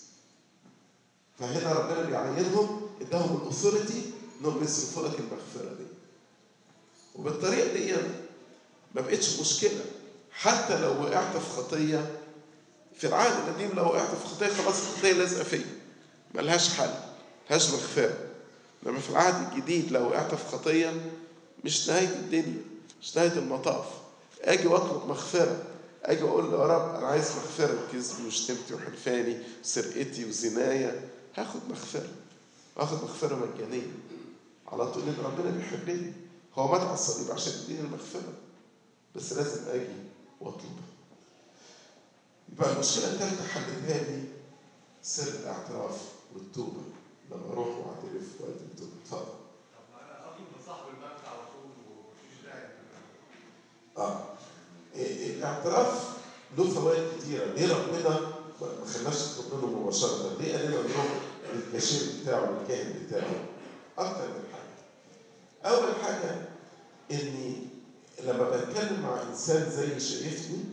فهنا ربنا بيعينهم اداهم الاثوريتي انهم يصرفوا لك المغفره دي وبالطريقه دي ما بقتش مشكله حتى لو وقعت في خطيه في العهد القديم لو وقعت في خطيه خلاص الخطيه لازقه فيا ملهاش حل ملهاش مغفره لما في العهد الجديد لو وقعت في خطيه مش نهايه الدنيا مش نهايه المطاف اجي واطلب مغفره اجي اقول له يا رب انا عايز مغفره كذبي وشتمتي وحلفاني وسرقتي وزنايا هاخد مغفره هاخد مغفره مجانيه على طول ان ربنا بيحبني هو مات على الصليب عشان يديني المغفرة بس لازم أجي وأطلبها يبقى المشكلة الثالثة حلتها لي سر الاعتراف والتوبة لما أروح وأعترف وأقدم توبة اتفضل طب ما انا اطلب من صاحب المبنى على طول ومفيش داعي اه إيه- الاعتراف له فوائد كتيرة ليه ربنا ما ما خلناش نطلب منه مباشرة ليه قال لنا نروح للكاشير بتاعه للكاهن بتاعه أكتر من حاجة أول حاجة إني لما بتكلم مع إنسان زي شايفني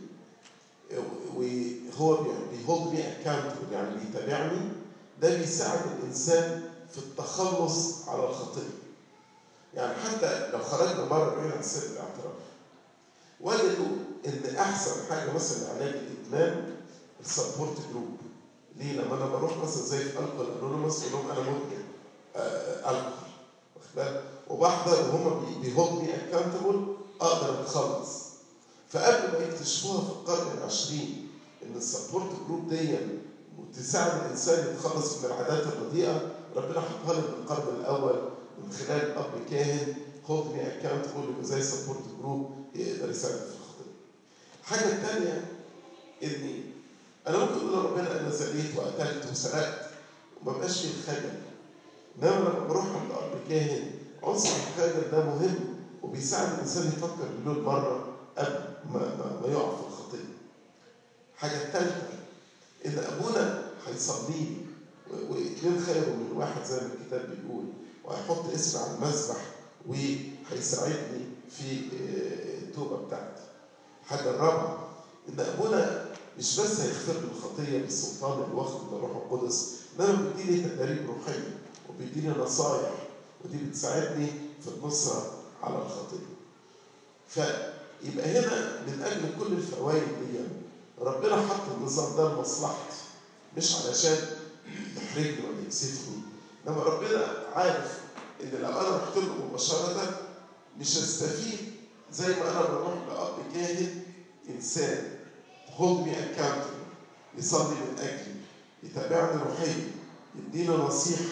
وهو بيهولد مي اكاونتبل يعني بيتابعني ده بيساعد الإنسان في التخلص على الخطية يعني حتى لو خرجنا مرة بعيد عن سر الاعتراف وجدوا ان احسن حاجه مثلا لعلاج الادمان السبورت جروب ليه لما انا بروح مثلا زي في الكول انونيموس اقول لهم انا مدمن آه، الكول واخد بالك وبحضر وهم بيهولد مي اكونتبل اقدر اتخلص فقبل ما يكتشفوها في القرن العشرين ان السبورت جروب دي تساعد الانسان يتخلص من العادات الرديئه ربنا حطها لي من القرن الاول من خلال اب كاهن هولد مي اكونتبل يبقى زي سبورت جروب يقدر يساعد في الخطيه. الحاجه الثانيه اني انا ممكن اقول لربنا انا زنيت وقتلت وسرقت وما بقاش فيه الخجل. انما لما بروح عند اب كاهن عنصر الخجل ده مهم وبيساعد الانسان يفكر مليون مره قبل ما, ما, ما يقع في الخطيه. الحاجه الثالثه ان ابونا هيصلي لي و- واثنين خير من واحد زي ما الكتاب بيقول وهيحط اسمي على المذبح وهيساعدني في آه، التوبه بتاعتي. الحاجه الرابعه ان ابونا مش بس هيغفر لي الخطيه بالسلطان اللي واخده من الروح القدس انما بيديني تدريب روحيه وبيديني نصايح ودي بتساعدني في النصره على الخطيه. فيبقى هنا من اجل كل الفوائد دي ربنا حط النظام ده لمصلحتي مش علشان يحرجني ولا يكسفني انما ربنا عارف ان لو انا رحت له مباشره مش هستفيد زي ما انا بروح لاب كاهن انسان هولد مي اكاونتبل يصلي من اجلي يتابعني روحيا يديني نصيحه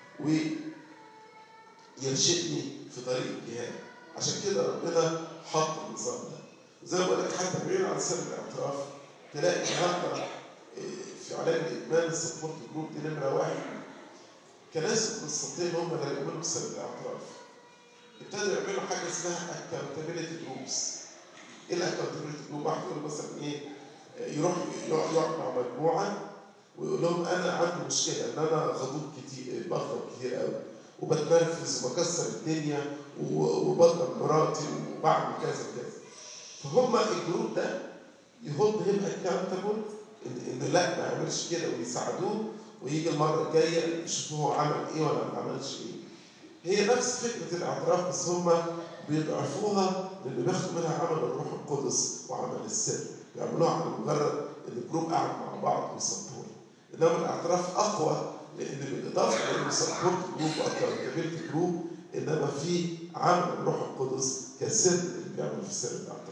ويرشدني في طريق الجهاد عشان كده ربنا حط النظام ده زي ما بقول لك حتى بعيد عن سر الاعتراف تلاقي النهارده إيه، في علاج الادمان السبورت جروب دي نمره واحد كنائس القسطنطين هم اللي يؤمنوا بسر الاعتراف ابتدوا يعملوا حاجه اسمها accountability جروبس ايه الاكونتابيلتي جروب؟ واحد يقول مثلا ايه يروح يقعد يقعد مع مجموعه ويقول لهم انا عندي مشكله ان انا غضوب كتير بغضب كتير قوي وبتنرفز وبكسر الدنيا و- وبضرب مراتي وبعمل كذا كذا فهم الجروب ده يهولد هيم اكاونتبل ان إن لا ما يعملش كده ويساعدوه ويجي المره الجايه يشوفوا هو عمل ايه ولا ما عملش ايه. هي نفس فكره الاعتراف بس هم بيضعفوها لان بياخدوا منها عمل الروح القدس وعمل السر بيعملوها على مجرد ان الجروب قاعد مع بعض ويسبورت انما الاعتراف اقوى لان بالاضافه لانه سبورت جروب واكونتابيلتي جروب انما في عمل الروح القدس كسر اللي بيعمل في سر الاعتراف.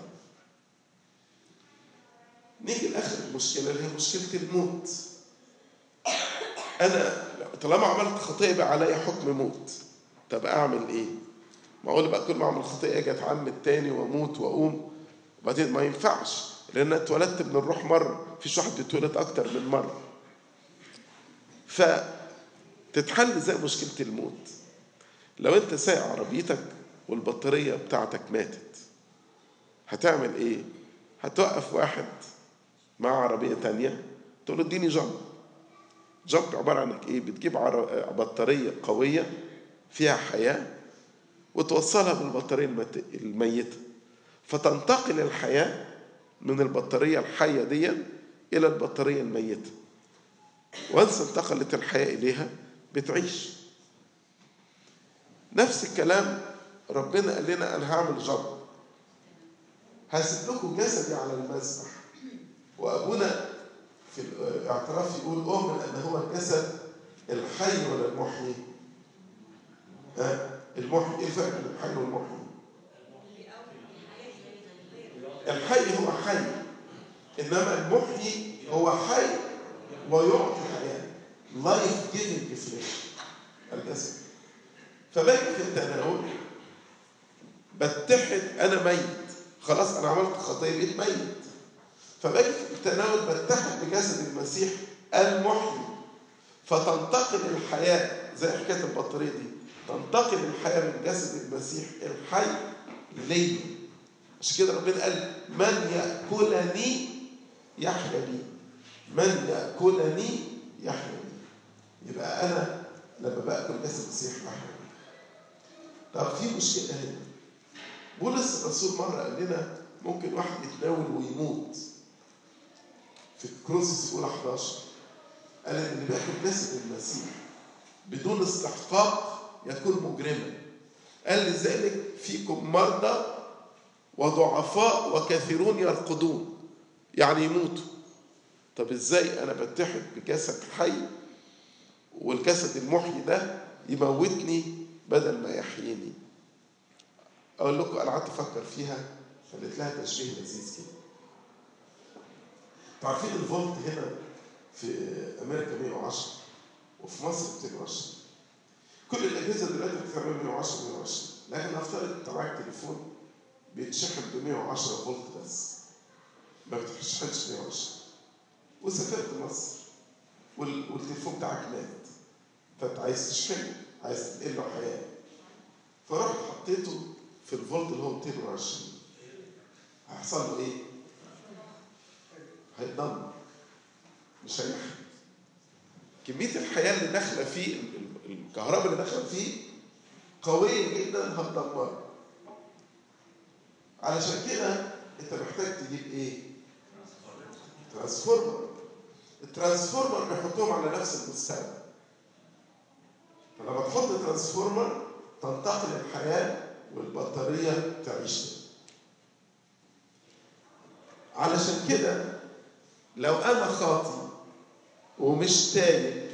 نيجي لاخر المشكله اللي هي مشكله الموت. انا طالما عملت خطيه بقى عليا حكم موت. طب اعمل ايه؟ معقول بقى كل ما اعمل خطيه اجي اتعمد تاني واموت واقوم وبعدين ما ينفعش لان أنا اتولدت من الروح مره مفيش واحد بيتولد اكتر من مره. فتتحل زي مشكله الموت. لو انت سايق عربيتك والبطاريه بتاعتك ماتت هتعمل ايه؟ هتوقف واحد مع عربيه تانية تقول له اديني جنب جنب عباره عن ايه؟ بتجيب عر- بطاريه قويه فيها حياه وتوصلها بالبطاريه المت- الميته فتنتقل الحياه من البطاريه الحيه دي الى البطاريه الميته وانس انتقلت الحياه اليها بتعيش نفس الكلام ربنا قال لنا انا هعمل جبر هسيب لكم جسدي على المذبح وابونا في الاعتراف يقول اؤمن ان هو الجسد الحي ولا المحيي؟ ها المحيي ايه الفرق بين الحي والمحيي؟ الحي هو حي انما المحيي هو حي ويعطي حياه لايف جيفنج فليش الجسد فباجي في التناول بتحد انا ميت خلاص انا عملت خطيه بقيت ميت فباجي في التناول بتحد بجسد المسيح المحيي فتنتقل الحياه زي حكايه البطاريه دي تنتقل الحياه من جسد المسيح الحي لي عشان كده ربنا قال من ياكلني يحيا بي من ياكلني يحيا بي يبقى انا لما باكل جسد المسيح بحيا بي طب في مشكله هنا بولس الرسول مره قال لنا ممكن واحد يتناول ويموت في كروسس الاولى 11 قال ان اللي بياكل جسد المسيح بدون استحقاق يكون مجرما قال لذلك فيكم مرضى وضعفاء وكثيرون يرقدون يعني يموتوا طب ازاي انا بتحد بجسد حي والجسد المحيي ده يموتني بدل ما يحييني اقول لكم انا قعدت افكر فيها خليت لها تشبيه لذيذ كده تعرفين الفولت هنا في امريكا 110 وفي مصر 210 كل الاجهزه دلوقتي بتعمل 110 120 لكن نفترض انت معاك تليفون بيتشحن ب 110 فولت بس ما بتشحنش 110 وسافرت مصر وال- والتليفون بتاعك مات فانت عايز تشحنه عايز تنقل له حياه فرحت حطيته في الفولت اللي هو 220 هيحصل له ايه؟ هيتدمر مش هيحيا كمية الحياة اللي داخلة فيه ال- ال- الكهرباء اللي داخلة فيه قوية جدا هتدمره علشان كده انت محتاج تجيب ايه؟ ترانسفورمر الترانسفورمر بيحطهم على نفس المستوى فلما تحط ترانسفورمر تنتقل الحياة والبطارية تعيش تاني. علشان كده لو انا خاطي ومش تايب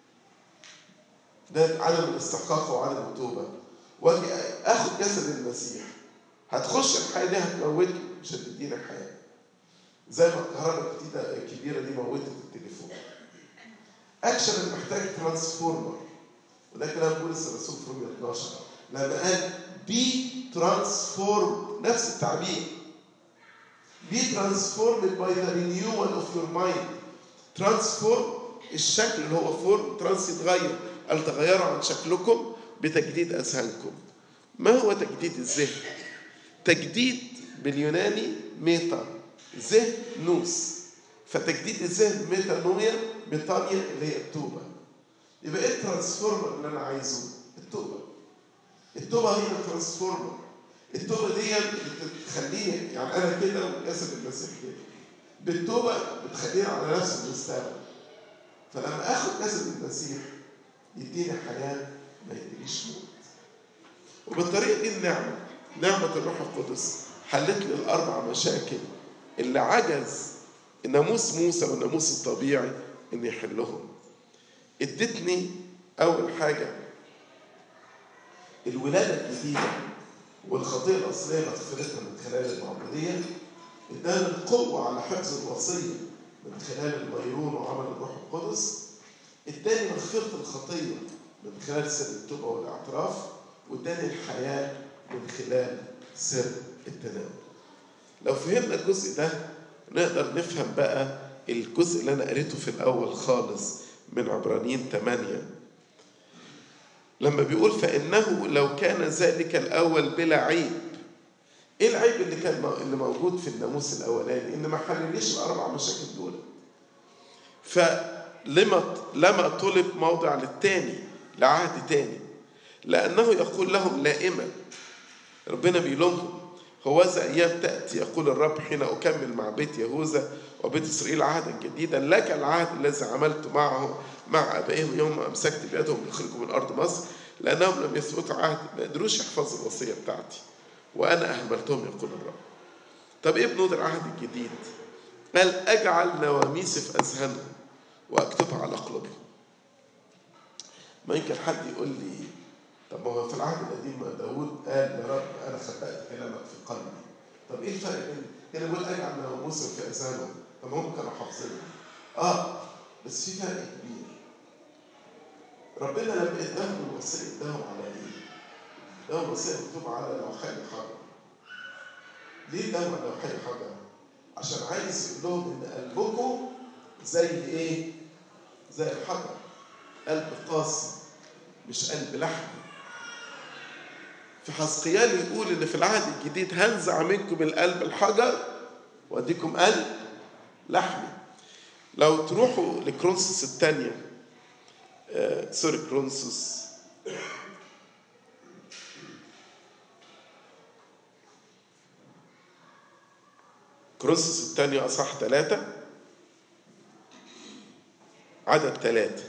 ده عدم الاستحقاق وعدم التوبه واجي اخد جسد المسيح هتخش الحياه دي هتموتني مش هتديني حياه زي ما الكهرباء الجديده الكبيره دي موتت التليفون اكشن اللي محتاج ترانسفورمر وده كلام بولس الرسول في رومية 12 لما قال بي ترانسفورم نفس التعبير be transformed by the renewal of your mind transform الشكل اللي هو فورم ترانس يتغير قال تغيروا عن شكلكم بتجديد اذهانكم ما هو تجديد الذهن تجديد باليوناني ميتا ذهن نوس فتجديد الذهن ميتا نويا ميتانيا اللي هي التوبه يبقى ايه الترانسفورمر اللي انا عايزه التوبه التوبه هي الترانسفورمر التوبه دي بتخليني يعني انا كده وجسد المسيح كده بالتوبه بتخليني على نفس المستوى فلما اخد جسد المسيح يديني حياه ما يدينيش موت وبالطريقه دي النعمه نعمه الروح القدس حلت لي الاربع مشاكل اللي عجز الناموس موسى والناموس الطبيعي ان يحلهم ادتني اول حاجه الولاده الجديده والخطيه الاصليه مغفرتها من خلال المعموديه ادانا القوه على حفظ الوصيه من خلال الميرون وعمل الروح القدس اداني مغفره الخطيه من خلال سر التوبه والاعتراف واداني الحياه من خلال سر التناول لو فهمنا الجزء ده نقدر نفهم بقى الجزء اللي انا قريته في الاول خالص من عبرانيين 8 لما بيقول فانه لو كان ذلك الاول بلا عيب ايه العيب اللي كان مو- اللي موجود في الناموس الاولاني ان ما حلليش الاربع مشاكل دول فلما لما طلب موضع للتاني لعهد تاني لانه يقول لهم لائما ربنا بيلومهم هوذا ايام تاتي يقول الرب حين اكمل مع بيت يهوذا وبيت اسرائيل عهدا جديدا لك العهد الذي عملت معه مع ابائهم يوم امسكت بيدهم ليخرجوا من ارض مصر لانهم لم يثبتوا عهد ما قدروش يحفظوا الوصيه بتاعتي وانا اهملتهم يقول الرب طب ايه بنود العهد الجديد قال اجعل نواميس في اذهانهم واكتبها على قلوبهم ما يمكن حد يقول لي طب ما هو في العهد القديم ما داود قال يا رب انا خبأت كلامك في قلبي طب ايه الفرق بين هنا بيقول اجعل نواميس في اذهانهم طب هم كانوا حافظينها اه بس في فرق كبير ربنا لما اداهم الوصيه اداهم على ايه؟ ده الوصية مكتوب على لوحي حجر ليه ده على لوحي حجر؟ عشان عايز يقول لهم إن قلبكم زي إيه؟ زي الحجر قلب قاسي مش قلب لحمي في حسقيال يقول ان في العهد الجديد هنزع منكم القلب الحجر واديكم قلب لحمي لو تروحوا لكرونسوس الثانية آه سوري كرونسوس كرونسوس الثانية أصح ثلاثة عدد ثلاثة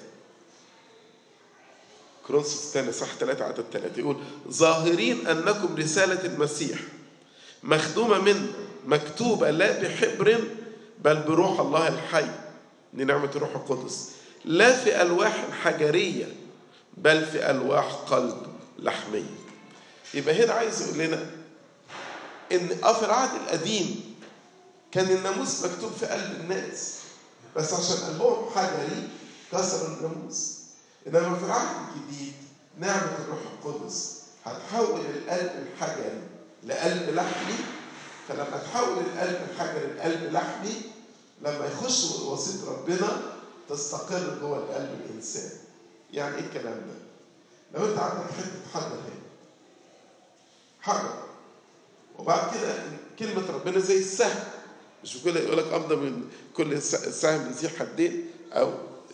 كرونسوس الثاني صح ثلاثة عدد ثلاثة يقول ظاهرين أنكم رسالة المسيح مخدومة من مكتوبة لا بحبر بل بروح الله الحي دي نعمة الروح القدس لا في ألواح حجرية بل في ألواح قلب لحمية يبقى هنا عايز يقول لنا إن آه في العهد القديم كان الناموس مكتوب في قلب الناس بس عشان قلبهم حجري كسروا الناموس انما في العهد الجديد نعمه الروح القدس هتحول القلب الحجري لقلب لحمي فلما تحول القلب الحجري لقلب لحمي لما يخش وسيط ربنا تستقر جوه القلب الانسان يعني ايه الكلام ده لو انت عندك حته حجر هنا حجر وبعد كده كلمه ربنا زي السهم مش بيقول يقول لك امضى من كل سهم ذي حدين او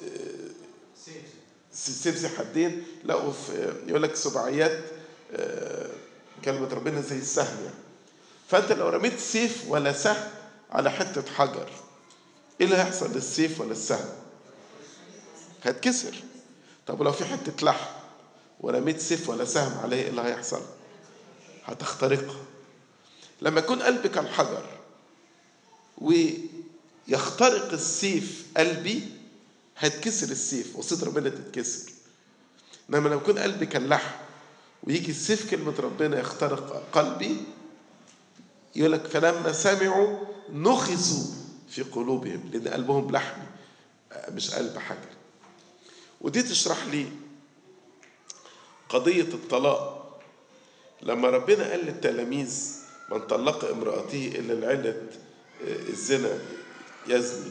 سيف ذي حدين لا وفي يقول لك سبعيات كلمة ربنا زي السهم يعني فأنت لو رميت سيف ولا سهم على حتة حجر إيه اللي هيحصل للسيف ولا السهم؟ هتكسر طب ولو في حتة لحم ورميت سيف ولا سهم عليه إيه اللي هيحصل؟ هتخترقها لما يكون قلبك الحجر ويخترق السيف قلبي هتكسر السيف وصيت ربنا تتكسر انما لو يكون قلبي كان لحم ويجي السيف كلمة ربنا يخترق قلبي يقول لك فلما سمعوا نخسوا في قلوبهم لأن قلبهم لحمي مش قلب حجر ودي تشرح لي قضية الطلاق لما ربنا قال للتلاميذ من طلق امرأته إلا لعلة الزنا يزني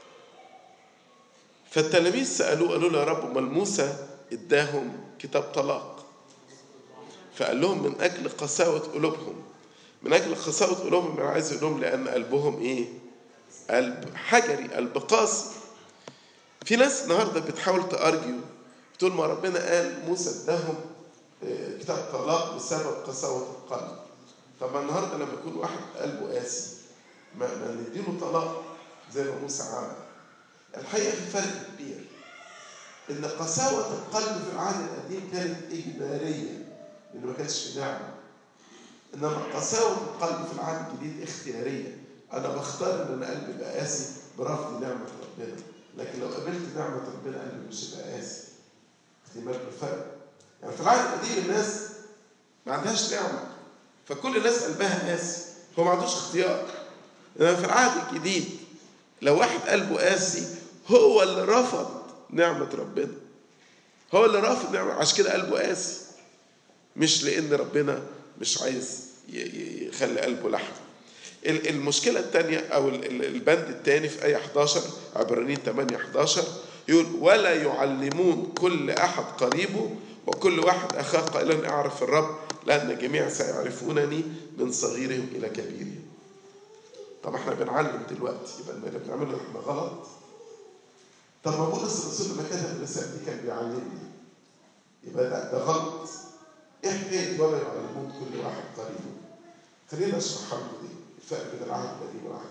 فالتلاميذ سألوه قالوا له يا رب امال موسى اداهم كتاب طلاق فقال لهم من أجل قساوة قلوبهم من أجل قساوة قلوبهم أنا عايز أقول لهم لأن قلبهم إيه؟ قلب حجري قلب قاسي في ناس النهارده بتحاول تأرجيو بتقول ما ربنا قال موسى اداهم كتاب طلاق بسبب قساوة القلب طب النهارده لما يكون واحد قلبه قاسي ما, ما نديله طلاق زي ما موسى عمل الحقيقة في فرق كبير إن قساوة القلب في العهد القديم كانت إجبارية لأن ما كانش في نعمة إنما قساوة القلب في العهد الجديد اختيارية أنا بختار إن أنا قلبي يبقى قاسي برفض نعمة ربنا لكن لو قبلت نعمة ربنا قلبي مش هيبقى قاسي اختبار بالفرق يعني في العهد القديم الناس ما عندهاش نعمة فكل الناس قلبها قاسي هو ما عندوش اختيار إنما في العهد الجديد لو واحد قلبه قاسي هو اللي رفض نعمة ربنا هو اللي رافض نعمة عشان كده قلبه قاسي مش لأن ربنا مش عايز يخلي قلبه لحم المشكلة الثانية أو البند الثاني في آية 11 عبرانيين 8 11 يقول ولا يعلمون كل أحد قريبه وكل واحد أخاه قائلا أعرف الرب لأن الجميع سيعرفونني من صغيرهم إلى كبيرهم طب احنا بنعلم دلوقتي يبقى اللي بنعمله احنا غلط طب ما بولس الرسول لما كتب الرسالة دي كان بيعلمني يبقى ده, ده غلط ايه حكاية ولا يعلمون كل واحد قريبه خلينا نشرح دي الفرق بين العهد القديم والعهد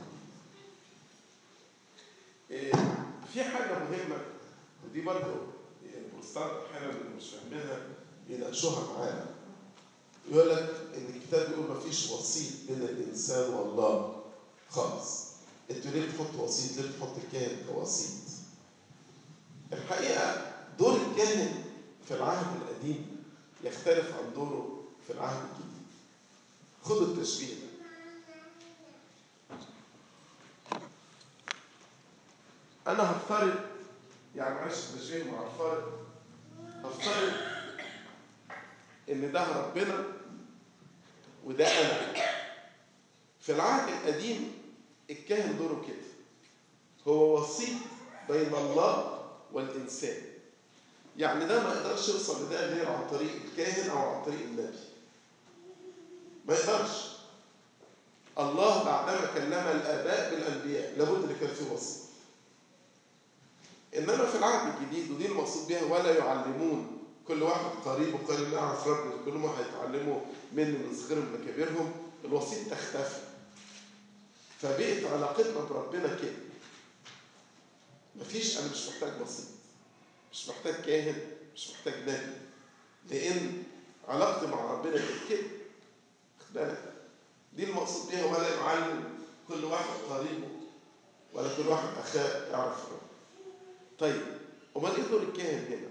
الجديد إيه في حاجة مهمة ودي برضه البروتستانت أحيانا اللي مش فاهمينها بيناقشوها معانا يقول لك إن الكتاب بيقول ما فيش وسيط بين الإنسان والله خالص انتوا ليه بتحطوا وسيط ليه بتحطوا الكاهن كوسيط الحقيقه دور الكاهن في العهد القديم يختلف عن دوره في العهد الجديد خدوا التشبيه ده انا هفترض يعني معلش التشبيه مع الفرق هفترض ان ده ربنا وده انا في العهد القديم الكاهن دوره كده هو وسيط بين الله والانسان يعني ده ما يقدرش يوصل لده غير عن طريق الكاهن او عن طريق النبي ما يقدرش الله بعدما كلم الاباء بالانبياء لابد ان كان في وسيط انما في العهد الجديد ودي المقصود بها ولا يعلمون كل واحد قريب وقال لا اعرف ربي كلهم هيتعلموا مني من صغيرهم لكبيرهم الوسيط تختفي فبقت علاقتنا بربنا كده مفيش انا مش محتاج وسيط مش محتاج كاهن مش محتاج نبي لان علاقتي مع ربنا كده كده خد بالك دي المقصود بيها ولا يعلم كل واحد قريبه ولا كل واحد اخاه يعرف ربه طيب امال ايه دور الكاهن هنا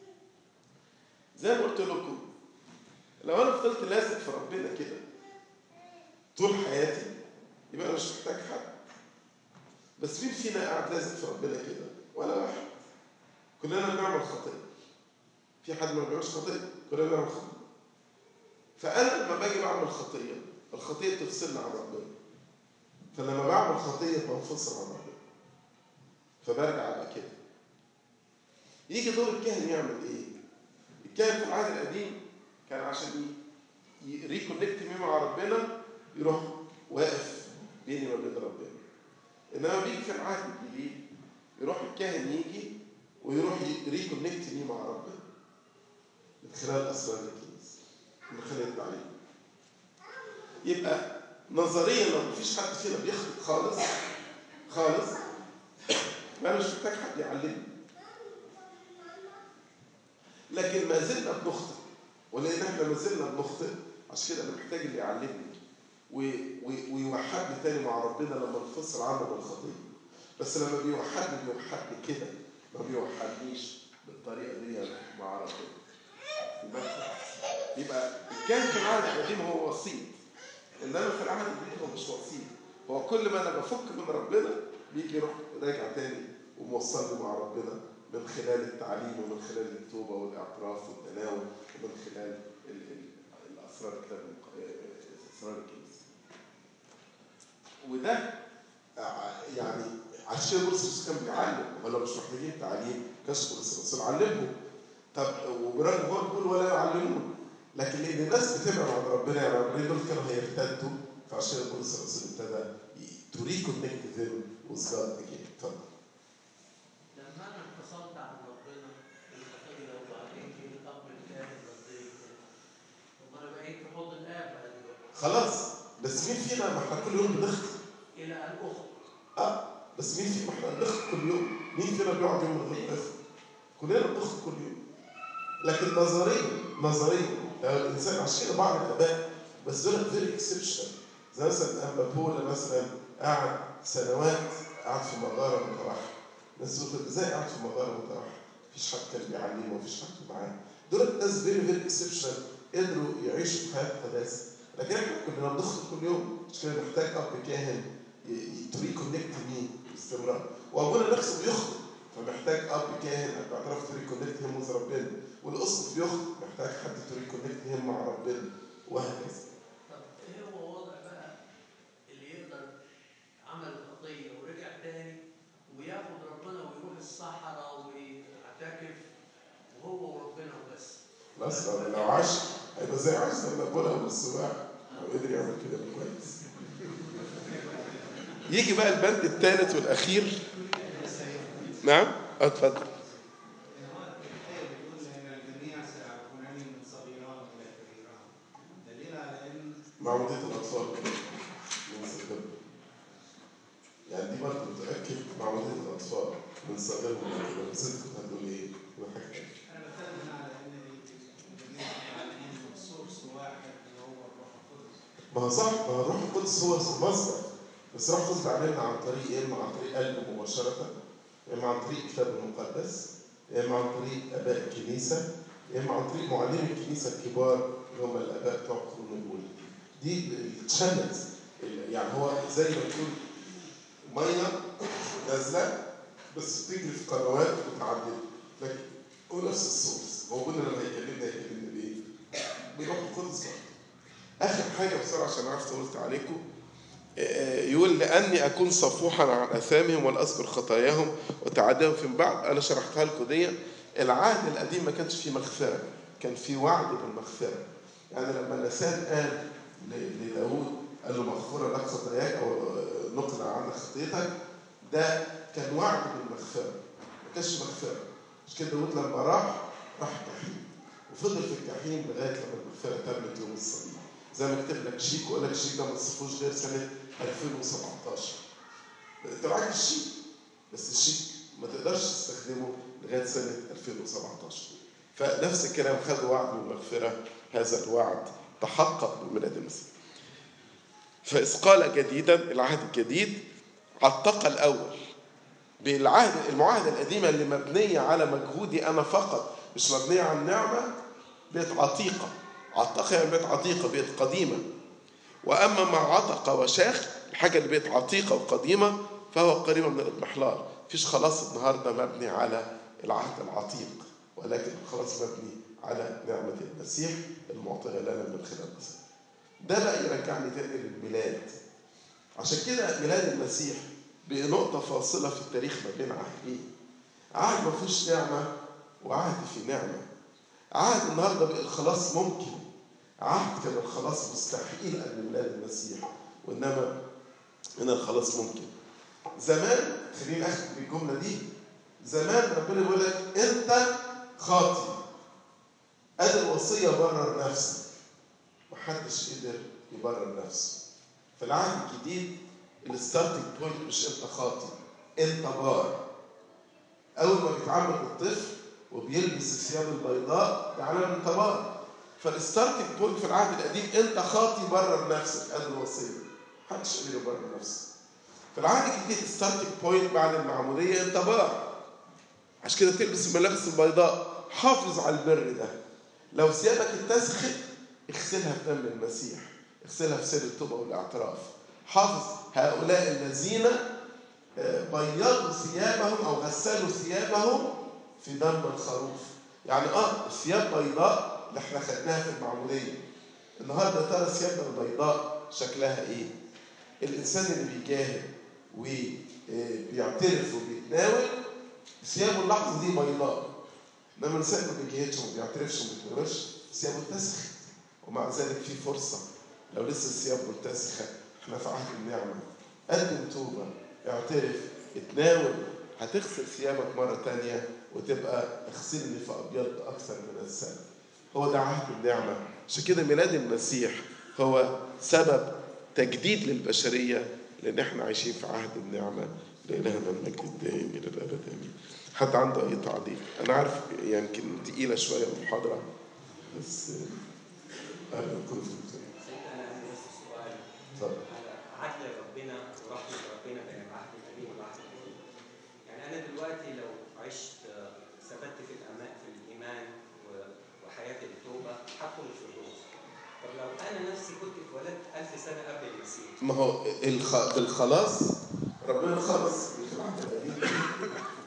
زي ما قلت لكم لو انا فضلت لازق في ربنا كده طول حياتي يبقى انا مش محتاج حد بس مين فينا قاعد لازق في ربنا كده ولا واحد كلنا بنعمل خطيه في حد ما بيعملش خطيه كلنا بنعمل خطيه فانا لما باجي بعمل خطيه الخطيه تفصلني عن ربنا فلما بعمل خطيه بنفصل عن ربنا فبرجع ابقى كده يجي دور الكاهن يعمل ايه الكاهن في العهد القديم كان عشان ريكونكت مي مع ربنا يروح واقف بيني وبين ربنا انما بيجي في العهد الجديد يروح الكاهن يجي ويروح ريكونكت مي مع ربنا من خلال اسرار الكنيسه من خلال التعليم يبقى نظريا لو مفيش حد فينا بيخطئ خالص خالص ما انا مش محتاج حد يعلمني لكن ما زلنا بنخطئ ولان احنا ما زلنا بنخطئ عشان كده انا محتاج اللي يعلمني ويوحدني تاني مع ربنا لما انفصل عنه بالخطيه بس لما بيوحدني بيوحدني كده ما بيوحدنيش بالطريقه دي مع ربنا يبقى يبقى الكاهن في العهد القديم هو وسيط انما في العهد الجديد هو مش وسيط هو كل ما انا بفك من ربنا بيجي يروح راجع تاني وموصلني مع ربنا من خلال التعليم ومن خلال التوبه والاعتراف والتناول ومن خلال ال ال الاسرار الكتاب اسرار الكنيسه. وده يعني عشان بولس كان بيعلم ولا مش محتاجين تعليم كشف بولس الرسول علمهم طب وبرغم هو بيقول ولا يعلمون لكن لان الناس بتبعد عن ربنا يعني ربنا دول كانوا هيرتدوا فعشان بولس الرسول ابتدى تو ريكونكت ذيم وذ جاد اجين اتفضل لما انا انفصلت عن ربنا بالخطيه وبعدين جه الاب الكاهن رضيت طب انا بقيت في حضن الاب بقى دلوقتي خلاص بس مين فينا ما احنا كل يوم بنخطئ الى ان اخطئ اه بس مين فينا ما احنا بنخطئ كل يوم مين فينا بيقعد يوم من غير ما يخطئ كلنا بنخطئ كل يوم لكن نظريا نظريا لو الانسان عشان كده بعض الاباء بس دول فيري اكسبشنال زي مثلا اما بولا مثلا قعد سنوات قعد في مغاره متوحد الناس تقول ازاي قعد في مغاره متوحد؟ مفيش حد كان بيعلمه مفيش حد معاه دول ناس فيري فيري اكسبشنال قدروا يعيشوا في حياه قداسه لكن احنا كلنا بنخطئ كل يوم مش كده محتاج اب كاهن تو ريكونكت مي باستمرار وابونا نفسه بيخطئ فمحتاج اب كاهن باعتراف تو ريكونكت هيم وذ ربنا والاسقف بيخطئ محتاج حد تو ريكونكت هيم مع ربنا وهكذا طب ايه هو وضع بقى اللي يقدر عمل خطيه ورجع تاني وياخد ربنا ويروح الصحراء ويعتكف وهو وربنا وبس بس لو لو عاش هيبقى زي عاش لما ابونا ابو السباع لو قدر يعمل كده يبقى كويس يجي بقى البند الثالث والاخير نعم اتفضل إن هو الآية بتقول إن الجميع سيعرفونني من صغيران إلى كبيران دليل على إن معمودية الأطفال من صغرهم يعني دي برضه بتأكد معمودية الأطفال من صغرهم لو ست كنت هتقول إيه؟ تقول حاجة تانية. أنا بتكلم هنا على إن الجميع متعلمين من سورس واحد اللي هو الروح القدس ما هو صح ما هو الروح القدس هو المصدر بس الروح القدس بيعملنا عن طريق يا إما عن طريق قلبه مباشرة يا إما عن طريق الكتاب المقدس يا إما عن طريق آباء الكنيسة يا إما عن طريق معلمي الكنيسة الكبار اللي هم الآباء بتوع القرون الأولى دي التشانلز يعني هو زي ما تقول ميه نازله بس بتجري في قنوات متعدده لكن هو نفس السورس هو كل لما يكلمنا يكلمنا بايه؟ بروح القدس برضه اخر حاجه بسرعه عشان عرفت قلت عليكم آه، يقول لاني اكون صفوحا عن اثامهم ولا اذكر خطاياهم وتعديهم فيما بعد انا شرحتها لكم دي العهد القديم ما كانش فيه مغفره كان فيه وعد بالمغفره يعني لما نسان قال ل- لداود قال له مغفوره لك خطاياك او آه، نقل عنك خطيتك ده كان وعد بالمغفره ما كانش مغفره مش كده داود لما راح راح الجحيم وفضل في الجحيم لغايه لما المغفره تمت يوم الصليب زي ما كتب لك شيك وقال لك الشيك ده ما تصرفوش غير سنه 2017 انت معاك الشيك بس الشيك ما تقدرش تستخدمه لغايه سنه 2017 فنفس الكلام خد وعد بالمغفره هذا الوعد تحقق بميلاد المسيح فإذ قال جديدا العهد الجديد عتق الأول بالعهد المعاهدة القديمة اللي مبنية على مجهودي أنا فقط مش مبنية على النعمة بقت عتيقة عتقة يعني بقت عتيقة بقت قديمة وأما ما عتق وشاخ الحاجة اللي بقت عتيقة وقديمة فهو قريبة من الاضمحلال مفيش خلاص النهاردة مبني على العهد العتيق ولكن خلاص مبني على نعمة المسيح المعطية لنا من خلال المسيح ده بقى يرجعني تاني للميلاد عشان كده ميلاد المسيح بقى نقطة فاصلة في التاريخ ما بين عهدين عهد ما فيهوش نعمة وعهد في نعمة عهد النهارده بقى الخلاص ممكن عهد كان الخلاص مستحيل قبل ميلاد المسيح وانما هنا الخلاص ممكن زمان خليني اختم بالجمله دي زمان ربنا بيقول لك انت خاطي ادي الوصيه برر نفسك محدش قدر يبرر نفسه في العهد الجديد الستارتنج بوينت مش انت خاطي انت بار اول ما بيتعمل الطفل وبيلبس الثياب البيضاء ده علامه انت بار فالستارتنج بوينت في العهد القديم انت خاطي برر نفسك ادي الوصيه محدش قدر يبرر نفسه في العهد الجديد الستارتنج بوينت بعد المعموديه انت بار عشان كده تلبس الملابس البيضاء حافظ على البر ده لو ثيابك اتسخت اغسلها في دم المسيح اغسلها في سر التوبه والاعتراف حافظ هؤلاء الذين آه، بيضوا ثيابهم او غسلوا ثيابهم في دم الخروف يعني اه الثياب بيضاء اللي احنا خدناها في المعموديه النهارده ترى ثيابنا البيضاء شكلها ايه الانسان اللي بيجاهد وبيعترف وبيتناول ثيابه اللحظه دي بيضاء انما الانسان ما بيجاهدش وما بيعترفش وما بيتناولش ثيابه اتسخت ومع ذلك في فرصه لو لسه الثياب ملتسخه احنا في عهد النعمه قدم توبه اعترف اتناول هتغسل ثيابك مره تانية وتبقى اغسلني فابيض اكثر من السنه هو ده عهد النعمه عشان كده ميلاد المسيح هو سبب تجديد للبشريه لان احنا عايشين في عهد النعمه لالهنا المجد الدائم الى الابد امين حد عنده اي تعليق انا عارف يمكن تقيله شويه المحاضره بس آه، اهلا كل سيد انا عندي بس سؤال اتفضل على عدل ربنا ورحمه ربنا بين العهد القديم والعهد الجديد. يعني انا دلوقتي لو عشت آه، ثبت في الامان في الايمان و- وحياه التوبه هدخل الفردوس. طب لو انا نفسي كنت اتولدت ألف سنه قبل المسيح ما هو الخ... بالخلاص ربنا خلص في العهد القديم